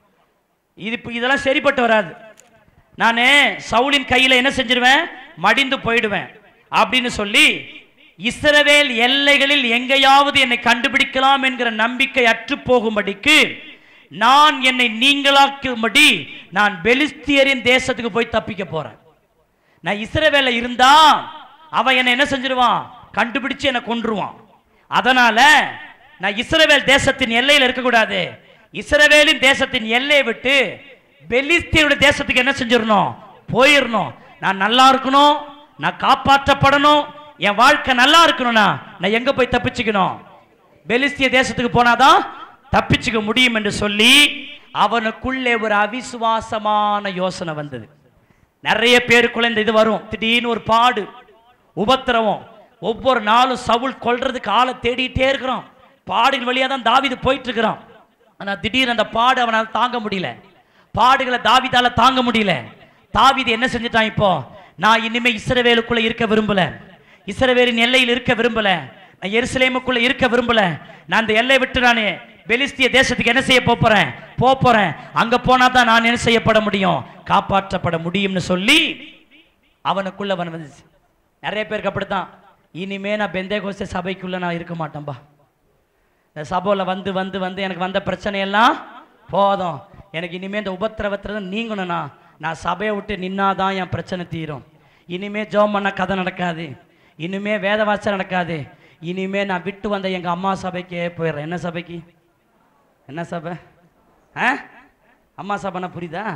இது இப்ப இதெல்லாம் சரிப்பட்டு வராது நான் சவுலின் கையில என்ன செஞ்சிருவேன் மடிந்து போயிடுவேன் அப்படின்னு சொல்லி இஸ்ரவேல் எல்லைகளில் எங்கேயாவது என்னை கண்டுபிடிக்கலாம் என்கிற நம்பிக்கை அற்று போகும்படிக்கு நான் என்னை நீங்களாக்கும்படி நான் பெலிஸ்தியரின் தேசத்துக்கு போய் தப்பிக்க போறேன் நான் இஸ்ரவேல இருந்தா அவன் என்னை என்ன செஞ்சிருவான் கண்டுபிடிச்சு என்னை கொன்றுவான் அதனால நான் இஸ்ரவேல் தேசத்தின் எல்லையில் இருக்கக்கூடாது இஸ்ரவேலின் தேசத்தின் எல்லையை விட்டு பெலிஸ்தியருடைய தேசத்துக்கு என்ன செஞ்சிடணும் போயிடணும் நான் நல்லா இருக்கணும் நான் காப்பாற்றப்படணும் என் வாழ்க்கை நல்லா இருக்கணும்னா நான் எங்க போய் தப்பிச்சுக்கணும் பெலிஸ்திய தேசத்துக்கு போனாதான் தப்பிச்சுக்க முடியும் என்று சொல்லி அவனுக்குள்ளே ஒரு அவிசுவாசமான யோசனை வந்தது நிறைய பேருக்குள்ள இந்த இது வரும் திடீர்னு ஒரு பாடு உபத்திரவம் ஒவ்வொரு நாளும் சவுல் கொல்றதுக்கு ஆளை தேடிட்டே இருக்கிறான் பாடுகள் வழியா தான் தாவீது போயிட்டு இருக்கிறான் ஆனா திடீர்னு அந்த பாடு அவனால் தாங்க முடியல பாடுகளை தாவீதால தாங்க முடியல தாவீது என்ன செஞ்சுட்டான் இப்போ நான் இனிமே இஸ்ரவேலுக்குள்ள இருக்க விரும்பல இஸ்ரவேலின் எல்லையில் இருக்க விரும்பல நான் எருசலேமுக்குள்ள இருக்க விரும்பல நான் இந்த எல்லையை விட்டு நான் பெலிஸ்திய தேசத்துக்கு என்ன செய்ய போப் போறேன் போப் போறேன் அங்க போனா தான் நான் என்ன செய்யப்பட முடியும் காப்பாற்றப்பட முடியும்னு சொல்லி அவனுக்குள்ள அவன் வந்துச்சு நிறைய பேருக்கு அப்படித்தான் இனிமே நான் பெந்தே கோஸ்த சபைக்குள்ள நான் இருக்க மாட்டேன்பா இந்த சபையில் வந்து வந்து வந்து எனக்கு வந்த பிரச்சனையெல்லாம் போதும் எனக்கு இனிமே இந்த உபத்திரவத்துல நீங்கணும்னா நான் சபையை விட்டு நின்னாதான் என் பிரச்சனை தீரும் இனிமே ஜோம் பண்ண கதை நடக்காது இனிமே வேதவாசம் நடக்காது இனிமே நான் விட்டு வந்த எங்க அம்மா சபைக்கே போயிடுறேன் என்ன சபைக்கு என்ன சபை ஆ அம்மா சபைனா புரியுதா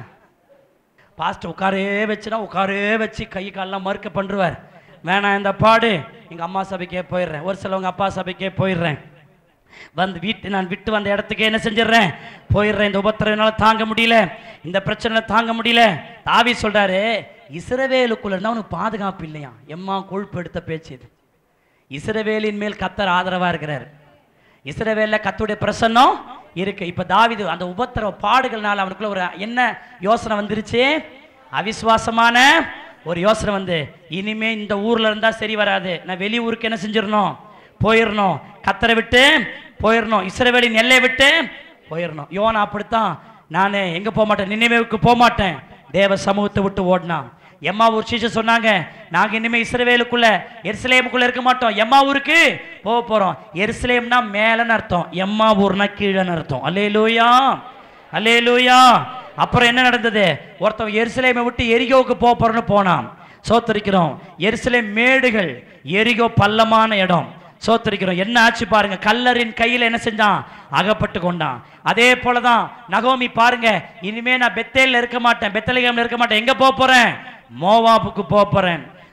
பாஸ்டர் உட்காரே வச்சுனா உட்காரே வச்சு கை காலெல்லாம் மறுக்க பண்ணுவார் வேணாம் இந்த பாடு எங்கள் அம்மா சபைக்கே போயிடுறேன் ஒரு சிலவங்க அப்பா சபைக்கே போயிடுறேன் வந்து வீட்டு நான் விட்டு வந்த இடத்துக்கு என்ன செஞ்சிடுறேன் போயிடுறேன் இந்த உபத்திரனால தாங்க முடியல இந்த பிரச்சனை தாங்க முடியல தாவி சொல்றாரு இஸ்ரவேலுக்குள்ள இருந்தா அவனுக்கு பாதுகாப்பு இல்லையா எம்மா கொழுப்பு எடுத்த பேச்சு இது இஸ்ரவேலின் மேல் கத்தர் ஆதரவா இருக்கிறார் இஸ்ரவேல்ல கத்துடைய பிரசன்னம் இருக்கு இப்ப தாவிது அந்த உபத்திரவ பாடுகள்னால அவனுக்குள்ள ஒரு என்ன யோசனை வந்துருச்சு அவிசுவாசமான ஒரு யோசனை வந்து இனிமே இந்த ஊர்ல இருந்தா சரி வராது நான் வெளி ஊருக்கு என்ன செஞ்சிடணும் போயிடணும் கத்தரை விட்டு போயிடணும் இஸ்ரவேலின் எல்லையை விட்டு போயிடணும் யோனா அப்படித்தான் நான் எங்க போக மாட்டேன் நினைவுக்கு போக மாட்டேன் தேவ சமூகத்தை விட்டு ஓடினான் எம்மா ஊர் சீச்ச சொன்னாங்க நாங்க இனிமே இஸ்ரவேலுக்குள்ள எருசலேமுக்குள்ள இருக்க மாட்டோம் எம்மா ஊருக்கு போக போறோம் எருசலேம்னா மேலன்னு அர்த்தம் எம்மா ஊர்னா கீழன்னு அர்த்தம் அல்லேலூயா அல்லேலூயா அப்புறம் என்ன நடந்தது ஒருத்தன் எருசலேமை விட்டு எரிகோவுக்கு போக போறோம்னு போனான் சோத்தரிக்கிறோம் எருசலேம் மேடுகள் எரிகோ பள்ளமான இடம் சோத்தரிக்கிறோம் என்ன ஆச்சு பாருங்க கல்லரின் கையில் என்ன செஞ்சான் அகப்பட்டு கொண்டான் அதே போலதான் நகோமி பாருங்க இனிமே நான் பெத்தேல்ல இருக்க மாட்டேன் பெத்தலகம்ல இருக்க மாட்டேன் எங்க போக போறேன் மோவாபுக்கு போக போறேன்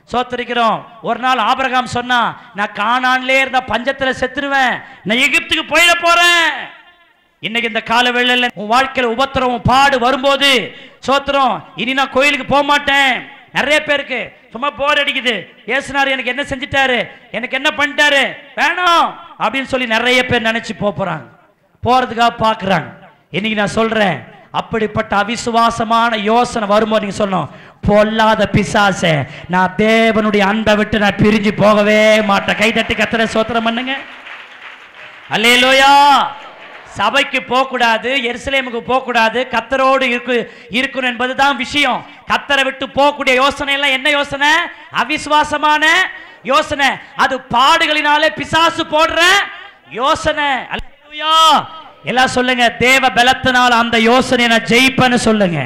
சோத்தரிக்கிறோம் ஒரு நாள் ஆபிரகாம் சொன்னா நான் காணான்லே இருந்த பஞ்சத்துல செத்துருவேன் நான் எகிப்துக்கு போயிட போறேன் இன்னைக்கு இந்த கால வேளையில உன் வாழ்க்கையில உபத்திரம் பாடு வரும்போது சோத்திரம் இனி நான் கோயிலுக்கு போக மாட்டேன் நிறைய பேருக்கு சும்மா போர் அடிக்குது ஏசுனாரு எனக்கு என்ன செஞ்சிட்டாரு எனக்கு என்ன பண்ணிட்டாரு வேணாம் அப்படின்னு சொல்லி நிறைய பேர் நினைச்சு போப் போறாங்க போறதுக்காக பார்க்கறாங்க இன்னைக்கு நான் சொல்றேன் அப்படிப்பட்ட அவிசுவாசமான யோசனை வரும்போது நீங்க சொல்லணும் பொல்லாத பிசாசே நான் தேவனுடைய அன்பை விட்டு நான் பிரிஞ்சு போகவே மாட்டேன் கை தட்டி கத்துற சோத்திரம் பண்ணுங்க அல்லேலூயா சபைக்கு போகக்கூடாது எருசலேமுக்கு போகக்கூடாது கத்தரோடு இருக்கு இருக்கணும் என்பதுதான் விஷயம் கத்தரை விட்டு போகக்கூடிய யோசனை எல்லாம் என்ன யோசனை அவிசுவாசமான யோசனை அது பாடுகளினாலே பிசாசு போடுற யோசனை அல்லேலூயா எல்லாம் சொல்லுங்க தேவ பலத்தினால் அந்த யோசனையை நான் ஜெயிப்பேன்னு சொல்லுங்க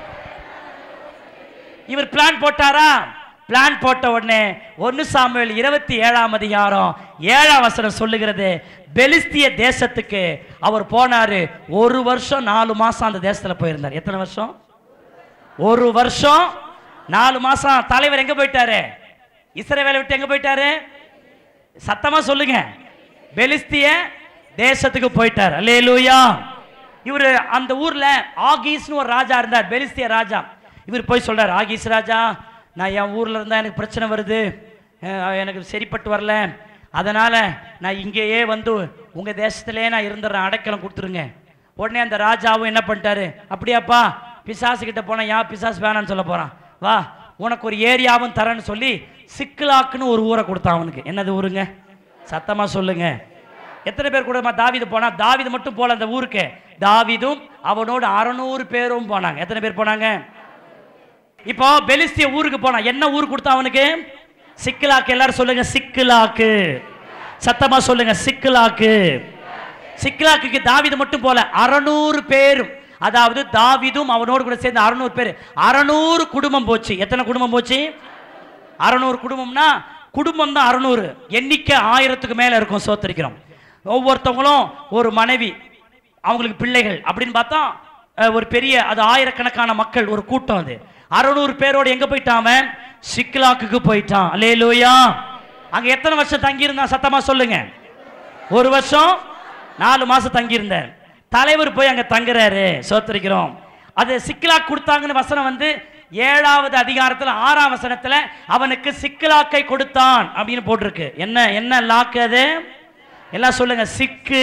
இவர் பிளான் போட்டாரா பிளான் போட்ட உடனே ஒன்னு சாமுவேல் இருபத்தி ஏழாம் அதிகாரம் ஏழாம் வசனம் சொல்லுகிறது பெலிஸ்திய தேசத்துக்கு அவர் போனாரு ஒரு வருஷம் நாலு மாசம் அந்த தேசத்துல போயிருந்தார் எத்தனை வருஷம் ஒரு வருஷம் நாலு மாசம் தலைவர் எங்க போயிட்டாரு இஸ்ரவேலை விட்டு எங்க போயிட்டாரு சத்தமா சொல்லுங்க பெலிஸ்திய தேசத்துக்கு போயிட்டார் அல்லேலூயா இவர் அந்த ஊர்ல ஆகீஸ்னு ஒரு ராஜா இருந்தார் பெலிஸ்திய ராஜா இவர் போய் சொல்றார் ஆகீஸ் ராஜா நான் என் ஊர்ல இருந்தா எனக்கு பிரச்சனை வருது அஹ் எனக்கு சரிப்பட்டு வரல அதனால நான் இங்கேயே வந்து உங்க தேசத்திலே நான் இருந்துடுறேன் அடைக்கலம் கொடுத்துருங்க உடனே அந்த ராஜாவும் என்ன பண்ணிட்டாரு அப்படியாப்பா பிசாசு கிட்ட போனா யா பிசாசு வேணாம்னு சொல்ல போறான் வா உனக்கு ஒரு ஏரியாவும் தரேன்னு சொல்லி சிக்கலாக்குன்னு ஒரு ஊரை கொடுத்தான் அவனுக்கு என்னது ஊருங்க சத்தமா சொல்லுங்க எத்தனை பேர் கூட தாவிது போனா தாவிது மட்டும் போல அந்த ஊருக்கு தாவிதும் அவனோடு அறநூறு பேரும் போனாங்க எத்தனை பேர் போனாங்க இப்போ பெலிஸ்திய ஊருக்கு போனா என்ன ஊர் கொடுத்தா அவனுக்கு சிக்கலாக்கு எல்லாரும் சொல்லுங்க சிக்கலாக்கு சத்தமா சொல்லுங்க சிக்கலாக்கு சிக்கலாக்குக்கு தாவிது மட்டும் போல அறநூறு பேரும் அதாவது தாவிதும் அவனோடு கூட சேர்ந்து அறநூறு பேர் அறநூறு குடும்பம் போச்சு எத்தனை குடும்பம் போச்சு அறநூறு குடும்பம்னா குடும்பம் தான் அறநூறு எண்ணிக்கை ஆயிரத்துக்கு மேல இருக்கும் சோத்தரிக்கிறோம் ஒவ்வொருத்தவங்களும் ஒரு மனைவி அவங்களுக்கு பிள்ளைகள் அப்படின்னு பார்த்தா அஹ், ஒரு பெரிய அது ஆயிரக்கணக்கான மக்கள் ஒரு கூட்டம் அது அறநூறு பேரோட எங்க போயிட்டான் அவன் சிக்லாக்குக்கு போயிட்டான் அல்லேலூயா அங்க எத்தனை வருஷம் தங்கி இருந்தான் சத்தமா சொல்லுங்க ஒரு வருஷம் நாலு மாசம் தங்கியிருந்தார் தலைவர் போய் அங்க தங்குறாரு சோத்தரிக்கிறோம் அது சிக்கலாக் கொடுத்தாங்கன்னு வசனம் வந்து ஏழாவது அதிகாரத்துல ஆறாம் வசனத்துல அவனுக்கு சிக்கலாக்கை கொடுத்தான் அப்படின்னு போட்டிருக்கு என்ன என்ன லாக்கு அது எல்லாம் சொல்லுங்க சிக்கு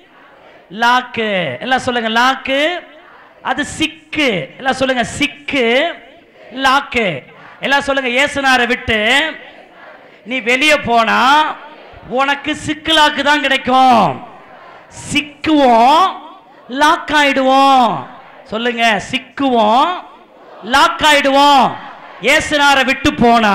லாக்கு எல்லாம் சொல்லுங்க லாக்கு அது சிக்கு எல்லாம் சொல்லுங்க சிக்கு லாக்கு எல்லாம் சொல்லுங்க ஏசுனாரை விட்டு நீ வெளியே போனா உனக்கு சிக்கலாக்கு தான் கிடைக்கும் சிக்குவோம் லாக் ஆயிடுவோம் சொல்லுங்க சிக்குவோம் லாக் ஆயிடுவோம் ஏசுனாரை விட்டு போனா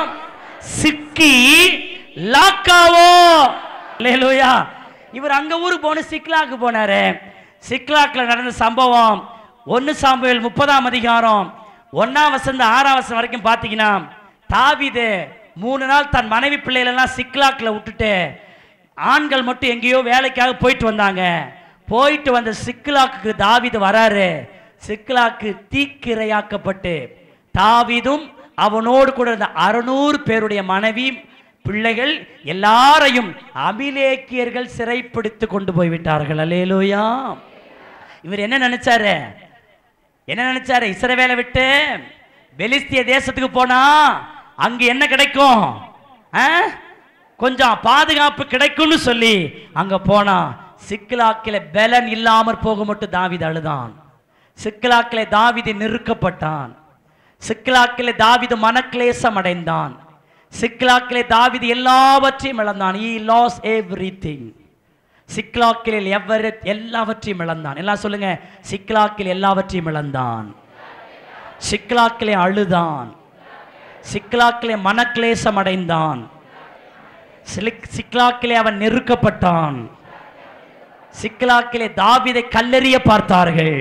சிக்கி லாக்காவோம் லேலூயா இவர் அங்க ஊருக்கு போன சிக்லாக்கு போனாரு சிக்லாக்ல நடந்த சம்பவம் ஒன்னு சாம்புவேல் முப்பதாம் அதிகாரம் ஒன்னாம் வசந்த ஆறாம் வசனம் வரைக்கும் பார்த்தீங்கன்னா தாவீது மூணு நாள் தன் மனைவி பிள்ளைகளெல்லாம் சிக்லாக்ல விட்டுட்டு ஆண்கள் மட்டும் எங்கேயோ வேலைக்காக போயிட்டு வந்தாங்க போயிட்டு வந்த சிக்லாக்கு தாவீது வராரு சிக்லாக்கு தீக்கிரையாக்கப்பட்டு தாவீதும் அவனோடு கூட இருந்த அறுநூறு பேருடைய மனைவி பிள்ளைகள் எல்லாரையும் அபிலேக்கியர்கள் சிறைப்பிடித்து கொண்டு போய் விட்டார்கள் அல்லேலூயா இவர் என்ன நினைச்சாரு என்ன நினைச்சாரு இஸ்ரவேலை விட்டு பெலிஸ்திய தேசத்துக்கு போனா அங்க என்ன கிடைக்கும் ஆ? கொஞ்சம் பாதுகாப்பு கிடைக்கும்னு சொல்லி அங்க போனா சிக்கலாக்கில பலன் இல்லாமற் போக மட்டும் தாவிது அழுதான் சிக்கலாக்கில தாவிது நெருக்கப்பட்டான் சிக்கலாக்கில தாவிது மனக்லேசம் அடைந்தான் சிக்கலாக்கிலே தாவிது எல்லாவற்றையும் இழந்தான் ஈ லாஸ் எவ்ரி திங் சிக்லாக்கில் எவ்வர எல்லாவற்றையும் இழந்தான் எல்லாம் சொல்லுங்க சிக்லாக்கில் எல்லாவற்றையும் இழந்தான் சிக்லாக்கிலே அழுதான் சிக்லாக்கிலே மனக்லேசம் அடைந்தான் சிலிக்- சிக்லாக்கிலே அவன் நெருக்கப்பட்டான் சிக்லாக்கிலே தாவிதை கல்லெறிய பார்த்தார்கள்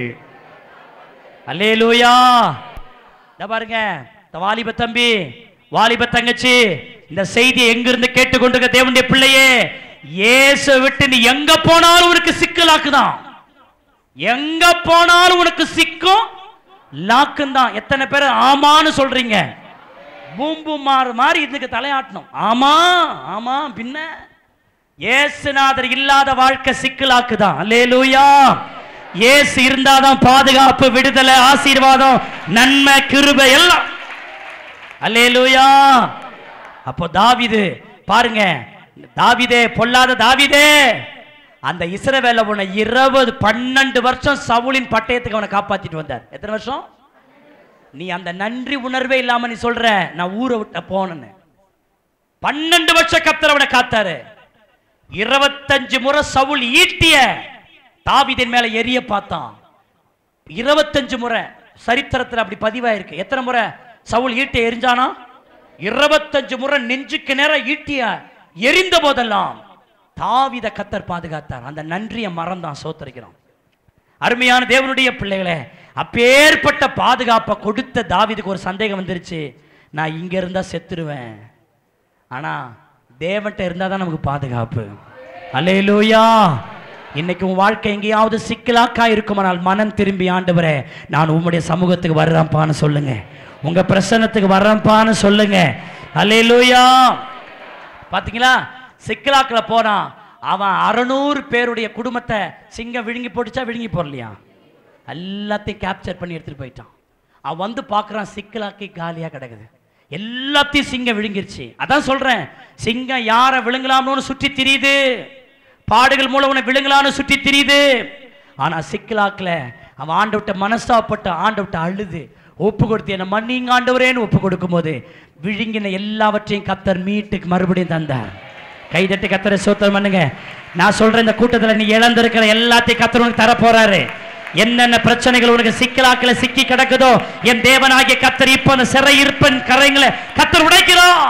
அல்லேலூயா இந்த பாருங்க இந்த வாலிப தம்பி வாலிப தங்கச்சி இந்த செய்தியை எங்கிருந்து கேட்டுக்கொண்டிருக்க தேவனுடைய பிள்ளையே இயேசு விட்டு நீ எங்க போனாலும் உனக்கு சிக்கலாக்குதான் எங்க போனாலும் உனக்கு சிக்கும் லாக்கும் தான் எத்தனை பேர் ஆமான்னு சொல்றீங்க பூம்பு மாறு மாதிரி இதுக்கு தலையாட்டணும் ஆமா ஆமா பின்ன ஏசுநாதர் இல்லாத வாழ்க்கை சிக்கலாக்குதான் அல்லேலூயா ஏசு இருந்தாதான் பாதுகாப்பு விடுதலை ஆசீர்வாதம் நன்மை கிருபை எல்லாம் அல்லேலூயா அப்போ தாவிது பாருங்க தாவிதே பொல்லாத தாவிதே அந்த இஸ்ரவேல உன்னை இருபது பன்னெண்டு வருஷம் சவுலின் பட்டயத்துக்கு அவனை காப்பாத்திட்டு வந்தார் எத்தனை வருஷம் நீ அந்த நன்றி உணர்வே இல்லாம நீ சொல்ற நான் ஊரை விட்ட போனேன்னு பன்னெண்டு வருஷம் கத்தர் அவனை காத்தாரு இருபத்தஞ்சு முறை சவுல் ஈட்டிய தாவிதின் மேல எரிய பார்த்தான் இருபத்தஞ்சு முறை சரித்திரத்தில் அப்படி பதிவாயிருக்கு எத்தனை முறை சவுல் ஈட்டை எரிஞ்சானா இருபத்தஞ்சு முறை நெஞ்சுக்கு நேரம் ஈட்டிய எரிந்த போதெல்லாம் தாவித கத்தர் பாதுகாத்தார் அந்த நன்றியை மறந்தான் சோத்தரிக்கிறோம் அருமையான தேவனுடைய பிள்ளைகளே அப்பேற்பட்ட பாதுகாப்பை கொடுத்த தாவீதுக்கு ஒரு சந்தேகம் வந்துருச்சு நான் இங்க இருந்தா செத்துருவேன் ஆனா தேவன்கிட்ட இருந்தா தான் நமக்கு பாதுகாப்பு அல்லேலூயா இன்னைக்கு உன் வாழ்க்கை எங்கேயாவது சிக்கலாக்கா இருக்குமானால் மனம் திரும்பி ஆண்டவரே நான் உம்முடைய சமூகத்துக்கு வர்றேன்ப்பான்னு சொல்லுங்க உங்க பிரசன்னத்துக்கு வர்றேன்ப்பான்னு சொல்லுங்க அல்லேலூயா பாத்தீங்களா சிக்கலாக்கில் போனான் அவன் அறநூறு பேருடைய குடும்பத்தை சிங்கம் விழுங்கி போட்டுச்சா விழுங்கி போடலையா எல்லாத்தையும் கேப்சர் பண்ணி எடுத்துட்டு போயிட்டான் அவன் வந்து பார்க்குறான் சிக்கலாக்கி காலியாக கிடக்குது எல்லாத்தையும் சிங்கம் விழுங்கிருச்சு அதான் சொல்றேன் சிங்கம் யாரை விழுங்கலாம்னு சுற்றி திரியுது பாடுகள் மூலம் உன்னை விழுங்கலாம்னு சுற்றி திரியுது ஆனா சிக்கலாக்கில் அவன் ஆண்டவிட்ட மனசாப்பட்டு ஆண்டவிட்ட அழுது ஒப்பு கொடுத்து என்ன மன்னிங்க ஆண்டவரேன்னு ஒப்பு கொடுக்கும்போது விழுங்கின எல்லாவற்றையும் கத்தர் மீட்டுக்கு மறுபடியும் தந்தார் கைதட்டி கத்தரை சோத்திரம் பண்ணுங்க நான் சொல்றேன் இந்த கூட்டத்துல நீ இழந்திருக்கிற எல்லாத்தையும் கத்தர் உனக்கு தர போறாரு என்னென்ன பிரச்சனைகள் உனக்கு சிக்கலாக்கல சிக்கி கிடக்குதோ என் தேவனாகிய கத்தர் இப்ப அந்த சிறை இருப்பன் கரைங்களை கத்தர் உடைக்கிறோம்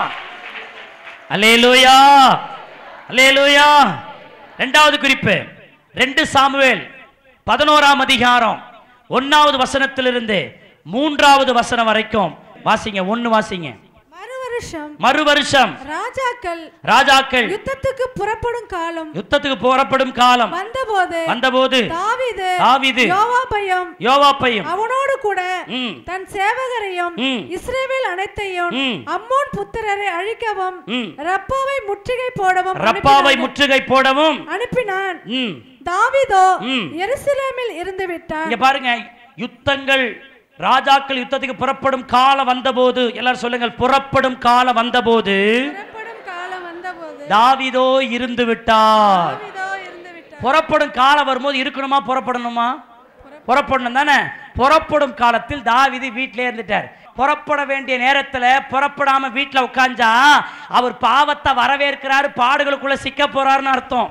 அல்லேலூயா அல்லேலூயா ரெண்டாவது குறிப்பு ரெண்டு சாமுவேல் பதினோராம் அதிகாரம் ஒன்னாவது வசனத்திலிருந்து மூன்றாவது வசனம் வரைக்கும் வாசிங்க ஒன்னு வாசிங்க மறு வருஷம் மறு வருஷம் ராஜாக்கள் ராஜாக்கள் யுத்தத்துக்கு புறப்படும் காலம் யுத்தத்துக்கு புறப்படும் காலம் வந்தபோது வந்தபோது தாவீது தாவீது யோவாபையும் யோவாப்பையும் அவனோடு கூட ம், தன் சேவகரையும் ம். இஸ்ரேவேல் அனைத்தையும் ம். அம்மோன் புத்திரரை அழிக்கவும் ம். ரப்பாவை முற்றுகை போடவும் ரப்பாவை அனுப்பினான். முற்றுகை போடவும் அனுப்பினான் ம், தாவீதோ ம். எருசலேமில் இருந்து விட்டான் இங்க பாருங்க யுத்தங்கள் ராஜாக்கள் யுத்தத்துக்கு புறப்படும் காலம் வந்தபோது எல்லாரும் சொல்லுங்கள் புறப்படும் காலம் வந்தபோது புறப்படும் காலம் வந்தபோது தாவீதோ இருந்து விட்டார் தாவீதோ இருந்து விட்டான் புறப்படும் காலம் வரும்போது இருக்கணுமா புறப்படணுமா புறப்படணும் தானே புறப்படும் காலத்தில் தாவீது வீட்டிலே இருந்துட்டார் புறப்பட வேண்டிய நேரத்துல புறப்படாம வீட்டுல உட்கார்ந்தா அவர் பாவத்தை வரவேற்கிறாரு பாடுகளுக்குள்ள சிக்க போறாருன்னு அர்த்தம்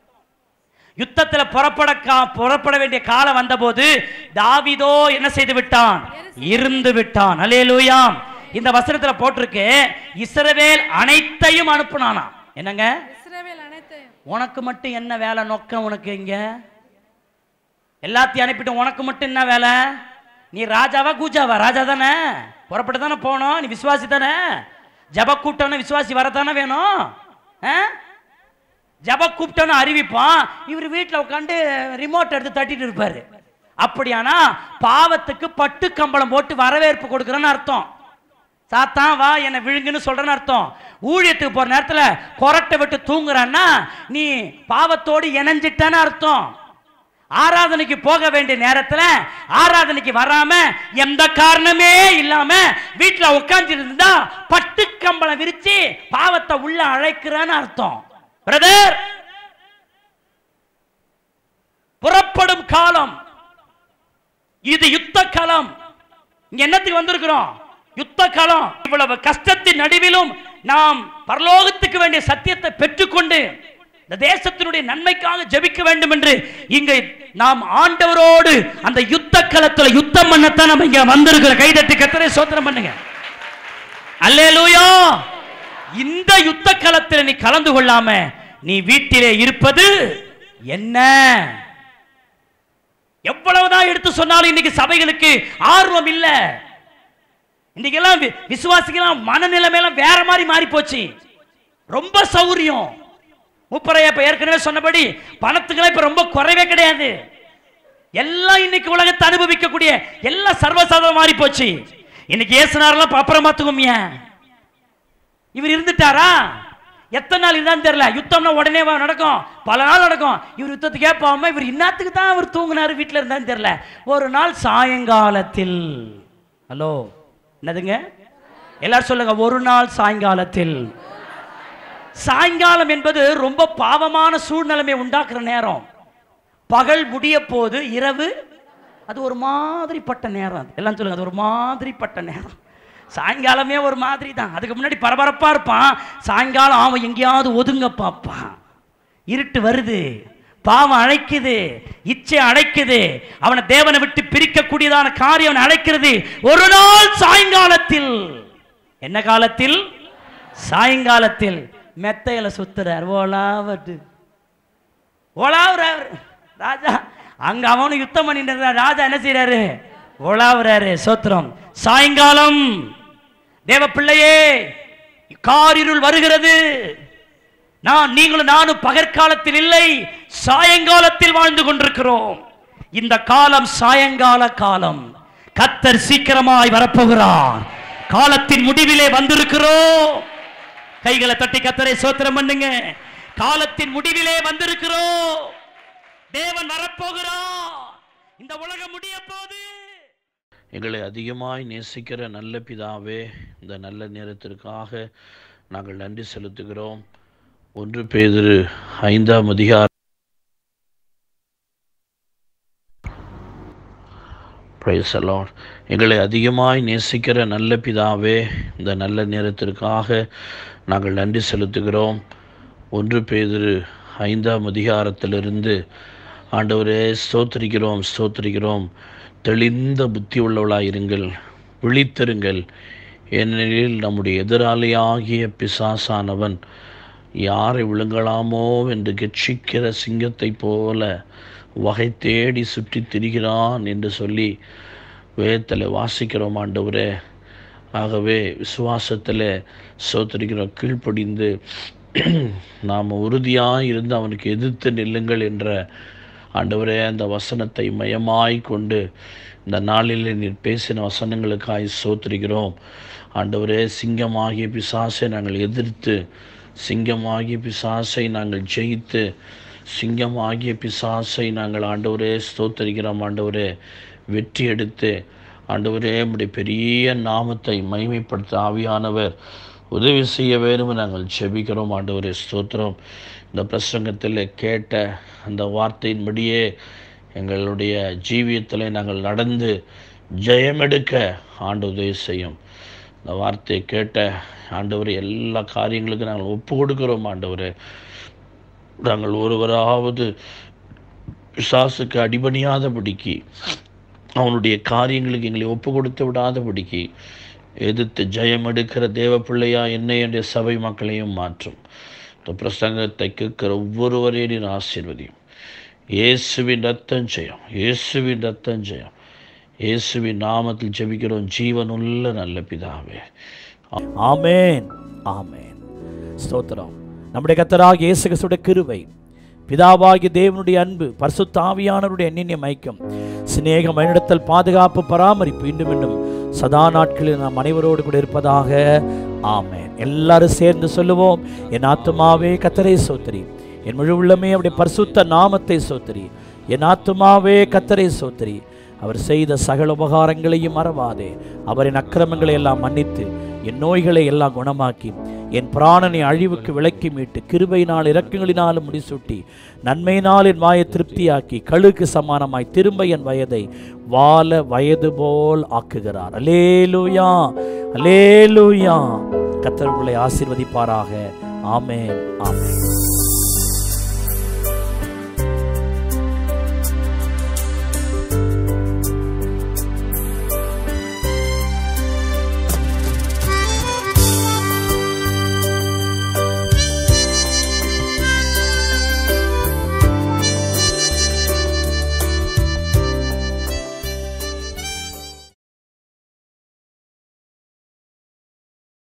யுத்தத்துல புறப்பட கா- புறப்பட வேண்டிய காலம் வந்தபோது தாவீதோ என்ன செய்து விட்டான் இருந்து விட்டான் அலேலூயாம் இந்த வசனத்துல போட்டிருக்கு இஸ்ரவேல் அனைத்தையும் அனுப்புனானா என்னங்க இஸ்ரவேல் அனைத்தையும் உனக்கு மட்டும் என்ன வேலை நோக்கம் உனக்கு இங்க எல்லாத்தையும் அனுப்பிட்டு உனக்கு மட்டும் என்ன வேலை நீ ராஜாவா கூஜாவா ராஜா தானே புறப்பட்டு தானே போகணும் நீ விசுவாசி தானே ஜப கூட்டம்னு விசுவாசி வரத்தானே வேணும் ஆ? ஜப கூப்பிட்டோன்னு அறிவிப்பான் இவர் வீட்டில் உட்காந்து ரிமோட் எடுத்து தட்டிட்டு இருப்பாரு அப்படியானா பாவத்துக்கு பட்டு கம்பளம் போட்டு வரவேற்பு கொடுக்குறேன்னு அர்த்தம் சாத்தான் வா என்னை விழுங்குன்னு சொல்றேன்னு அர்த்தம் ஊழியத்துக்கு போற நேரத்துல கொரட்டை விட்டு தூங்குறான்னா நீ பாவத்தோடு இணைஞ்சிட்டன்னு அர்த்தம் ஆராதனைக்கு போக வேண்டிய நேரத்துல ஆராதனைக்கு வராம எந்த காரணமே இல்லாம வீட்டுல உட்கார்ந்து இருந்தா பட்டு கம்பளம் விரிச்சு பாவத்தை உள்ள அழைக்கிறேன்னு அர்த்தம் பிரதர் புறப்படும் காலம் இது யுத்த காலம் இங்க என்னத்துக்கு வந்திருக்கிறோம் யுத்த காலம் இவ்வளவு கஷ்டத்தின் நடுவிலும் நாம் பரலோகத்துக்கு வேண்டிய சத்தியத்தை பெற்றுக்கொண்டு இந்த தேசத்தினுடைய நன்மைக்காக ஜெபிக்க வேண்டும் என்று இங்க நாம் ஆண்டவரோடு அந்த யுத்த களத்துல யுத்தம் பண்ணத்தான் நம்ம இங்க வந்திருக்கிற கைதட்டி கத்தரை சோதனம் பண்ணுங்க அல்லேலூயா இந்த யுத்த களத்தில் நீ கலந்து கொள்ளாம நீ வீட்டிலே இருப்பது என்ன எவ்வளவுதான் எடுத்து சொன்னாலும் இன்னைக்கு சபைகளுக்கு ஆர்வம் இல்ல இன்னைக்கு எல்லாம் வி- விசுவாசிக்கெல்லாம் மனநிலைமையெல்லாம் வேற மாதிரி மாறி போச்சு ரொம்ப சௌரியம் முப்பரையா இப்ப ஏற்கனவே சொன்னபடி பணத்துக்கெல்லாம் இப்ப ரொம்ப குறைவே கிடையாது எல்லாம் இன்னைக்கு உலகத்தை அனுபவிக்கக்கூடிய எல்லாம் சர்வசாதாரணம் மாறி போச்சு இன்னைக்கு ஏசுனாரெல்லாம் அப்புறம் பார்த்துக்கோமிய இவர் இருந்துட்டாரா எத்தனை நாள் இருந்தான்னு தெரியல யுத்தம்னா உடனே வா- நடக்கும் பல நாள் நடக்கும் இவர் யுத்தத்துக்கு கேட்பாம இவர் இன்னத்துக்கு தான் அவர் தூங்கினாரு வீட்டில் இருந்தான்னு தெரியல ஒரு நாள் சாயங்காலத்தில் ஹலோ என்னதுங்க எல்லாரும் சொல்லுங்க ஒரு நாள் சாயங்காலத்தில் சாயங்காலம் என்பது ரொம்ப பாவமான சூழ்நிலைமை உண்டாக்குற நேரம் பகல் முடிய போது இரவு அது ஒரு மாதிரிப்பட்ட நேரம் அது எல்லாம் சொல்லுங்க அது ஒரு மாதிரிப்பட்ட நேரம் சாயங்காலமே ஒரு மாதிரி தான் அதுக்கு முன்னாடி பரபரப்பா இருப்பான் சாயங்காலம் அவன் எங்கேயாவது ஒதுங்க பார்ப்பான் இருட்டு வருது பாவம் அழைக்குது இச்சை அழைக்குது அவனை தேவனை விட்டு பிரிக்கக்கூடியதான காரியம் அவனை அழைக்கிறது ஒரு நாள் சாயங்காலத்தில் என்ன காலத்தில் சாயங்காலத்தில் மெத்தையில சுத்துறார் ஓலாவட்டு ஓலாவுறாரு ராஜா அங்க அவனும் யுத்தம் பண்ணிட்டு இருந்தான். ராஜா என்ன செய்யறாரு ஓலாவுறாரு சோத்திரம் சாயங்காலம் தேவ பிள்ளையே காரிருள் வருகிறது நான் நீங்களும் நானும் பகற்காலத்தில் இல்லை சாயங்காலத்தில் வாழ்ந்து கொண்டிருக்கிறோம் இந்த காலம் சாயங்கால காலம் கத்தர் சீக்கிரமாய் வரப்போகிறார் காலத்தின் முடிவிலே வந்திருக்கிறோம் கைகளை தட்டி கத்தரை சோத்திரம் பண்ணுங்க காலத்தின் முடிவிலே வந்திருக்கிறோம் தேவன் வரப்போகிறார் இந்த உலகம் முடிய போகுது எங்களை அதிகமாய் நேசிக்கிற நல்ல பிதாவே இந்த நல்ல நேரத்திற்காக நாங்கள் நன்றி செலுத்துகிறோம் ஒன்று பேதிரு ஐந்தாம் அதிகாரம் Praise the Lord. எங்களை அதிகமாய் நேசிக்கிற நல்ல பிதாவே இந்த நல்ல நேரத்திற்காக நாங்கள் நன்றி செலுத்துகிறோம் ஒன்று பேதிரு ஐந்தாம் அதிகாரத்திலிருந்து ஆண்டவரே ஸ்தோத்திரிக்கிறோம் ஸ்தோத்திரிக்கிறோம் தெளிந்த புத்தி உள்ளவளாயிருங்கள் விழித்திருங்கள் ஏனெனில் நம்முடைய எதிராளியாகிய பிசாசானவன் யாரை விழுங்கலாமோ என்று கெட்சிக்கிற சிங்கத்தைப் போல வகை தேடி சுற்றித் திரிகிறான் என்று சொல்லி வேதத்தில் வாசிக்கிறோம் ஆண்டவரே ஆகவே விசுவாசத்தில் சோத்தரிக்கிறோம் கீழ்ப்படிந்து நாம் உறுதியாக இருந்து அவனுக்கு எதிர்த்து நில்லுங்கள் என்ற ஆண்டவரே அந்த வசனத்தை மயமாய் கொண்டு இந்த நாளில் நீர் பேசின வசனங்களுக்காய் சோத்திரிக்கிறோம் ஆண்டவரே சிங்கமாகிய பிசாசை நாங்கள் எதிர்த்து சிங்கமாகிய பிசாசை நாங்கள் ஜெயித்து சிங்கமாகிய பிசாசை நாங்கள் ஆண்டவரே ஸ்தோத்தரிக்கிறோம் ஆண்டவரே வெற்றி எடுத்து ஆண்டவரே உம்முடைய பெரிய நாமத்தை மகிமைப்படுத்த ஆவியானவர் உதவி செய்ய வேண்டும் என நாங்கள் ஜெபிக்கிறோம் ஆண்டவரே ஸ்தோத்திரம் இந்த பிரசங்கத்தில் கேட்ட அந்த வார்த்தையின்படியே எங்களுடைய ஜீவியத்தில் நாங்கள் நடந்து ஜெயமெடுக்க ஆண்டு உதவி செய்யும் இந்த வார்த்தையை கேட்ட ஆண்டவர் எல்லா காரியங்களுக்கும் நாங்கள் ஒப்பு கொடுக்கிறோம் ஆண்டவரே நாங்கள் ஒருவராவது பிசாசுக்கு அடிபணியாதபடிக்கு அவனுடைய காரியங்களுக்கு எங்களை ஒப்பு கொடுத்து விடாதபடிக்கு எதிர்த்து ஜெயம் எடுக்கிற தேவ பிள்ளையா என்னை என்ற சபை மக்களையும் மாற்றும் இந்த பிரசங்கத்தை கேட்கிற ஒவ்வொருவரையும் நீர் ஆசீர்வதியும் இயேசுவின் ரத்தம் ஜெயம் இயேசுவின் ரத்தம் ஜெயம் இயேசுவின் நாமத்தில் ஜெபிக்கிறோம் ஜீவனுள்ள நல்ல பிதாவே ஆமென் ஆமென் ஸ்தோத்திரம் நம்முடைய கத்தராக இயேசு கிறிஸ்துடைய கிருபை பிதாவாகிய தேவனுடைய அன்பு பரிசுத்த ஆவியானவருடைய எண்ணினிய மைக்கம் சிநேகம் வழிநடத்தல் பாதுகாப்பு பராமரிப்பு இன்னும் இன்னும் சதா நாட்களில் நாம் அனைவரோடு கூட இருப்பதாக ஆமென் எல்லாரும் சேர்ந்து சொல்லுவோம் என் ஆத்துமாவே கத்தரை சோத்திரி என் முழு உள்ளமே அவருடைய பரிசுத்த நாமத்தை சோத்திரி என் ஆத்துமாவே கத்தரை சோத்திரி அவர் செய்த சகல உபகாரங்களையும் மறவாதே அவரின் அக்கிரமங்களை எல்லாம் மன்னித்து என் நோய்களை எல்லாம் குணமாக்கி என் பிராணனை அழிவுக்கு விலக்கி மீட்டு கிருபையினால் இரக்கங்களினாலும் முடிசூட்டி நன்மையினால் என் வாயை திருப்தியாக்கி கழுக்கு சமானமாய் திரும்ப என் வயதை வால வயது போல் ஆக்குகிறார் அலேலூயா அலேலூயா கத்தர் உங்களை ஆசீர்வதிப்பாராக ஆமென் ஆமென்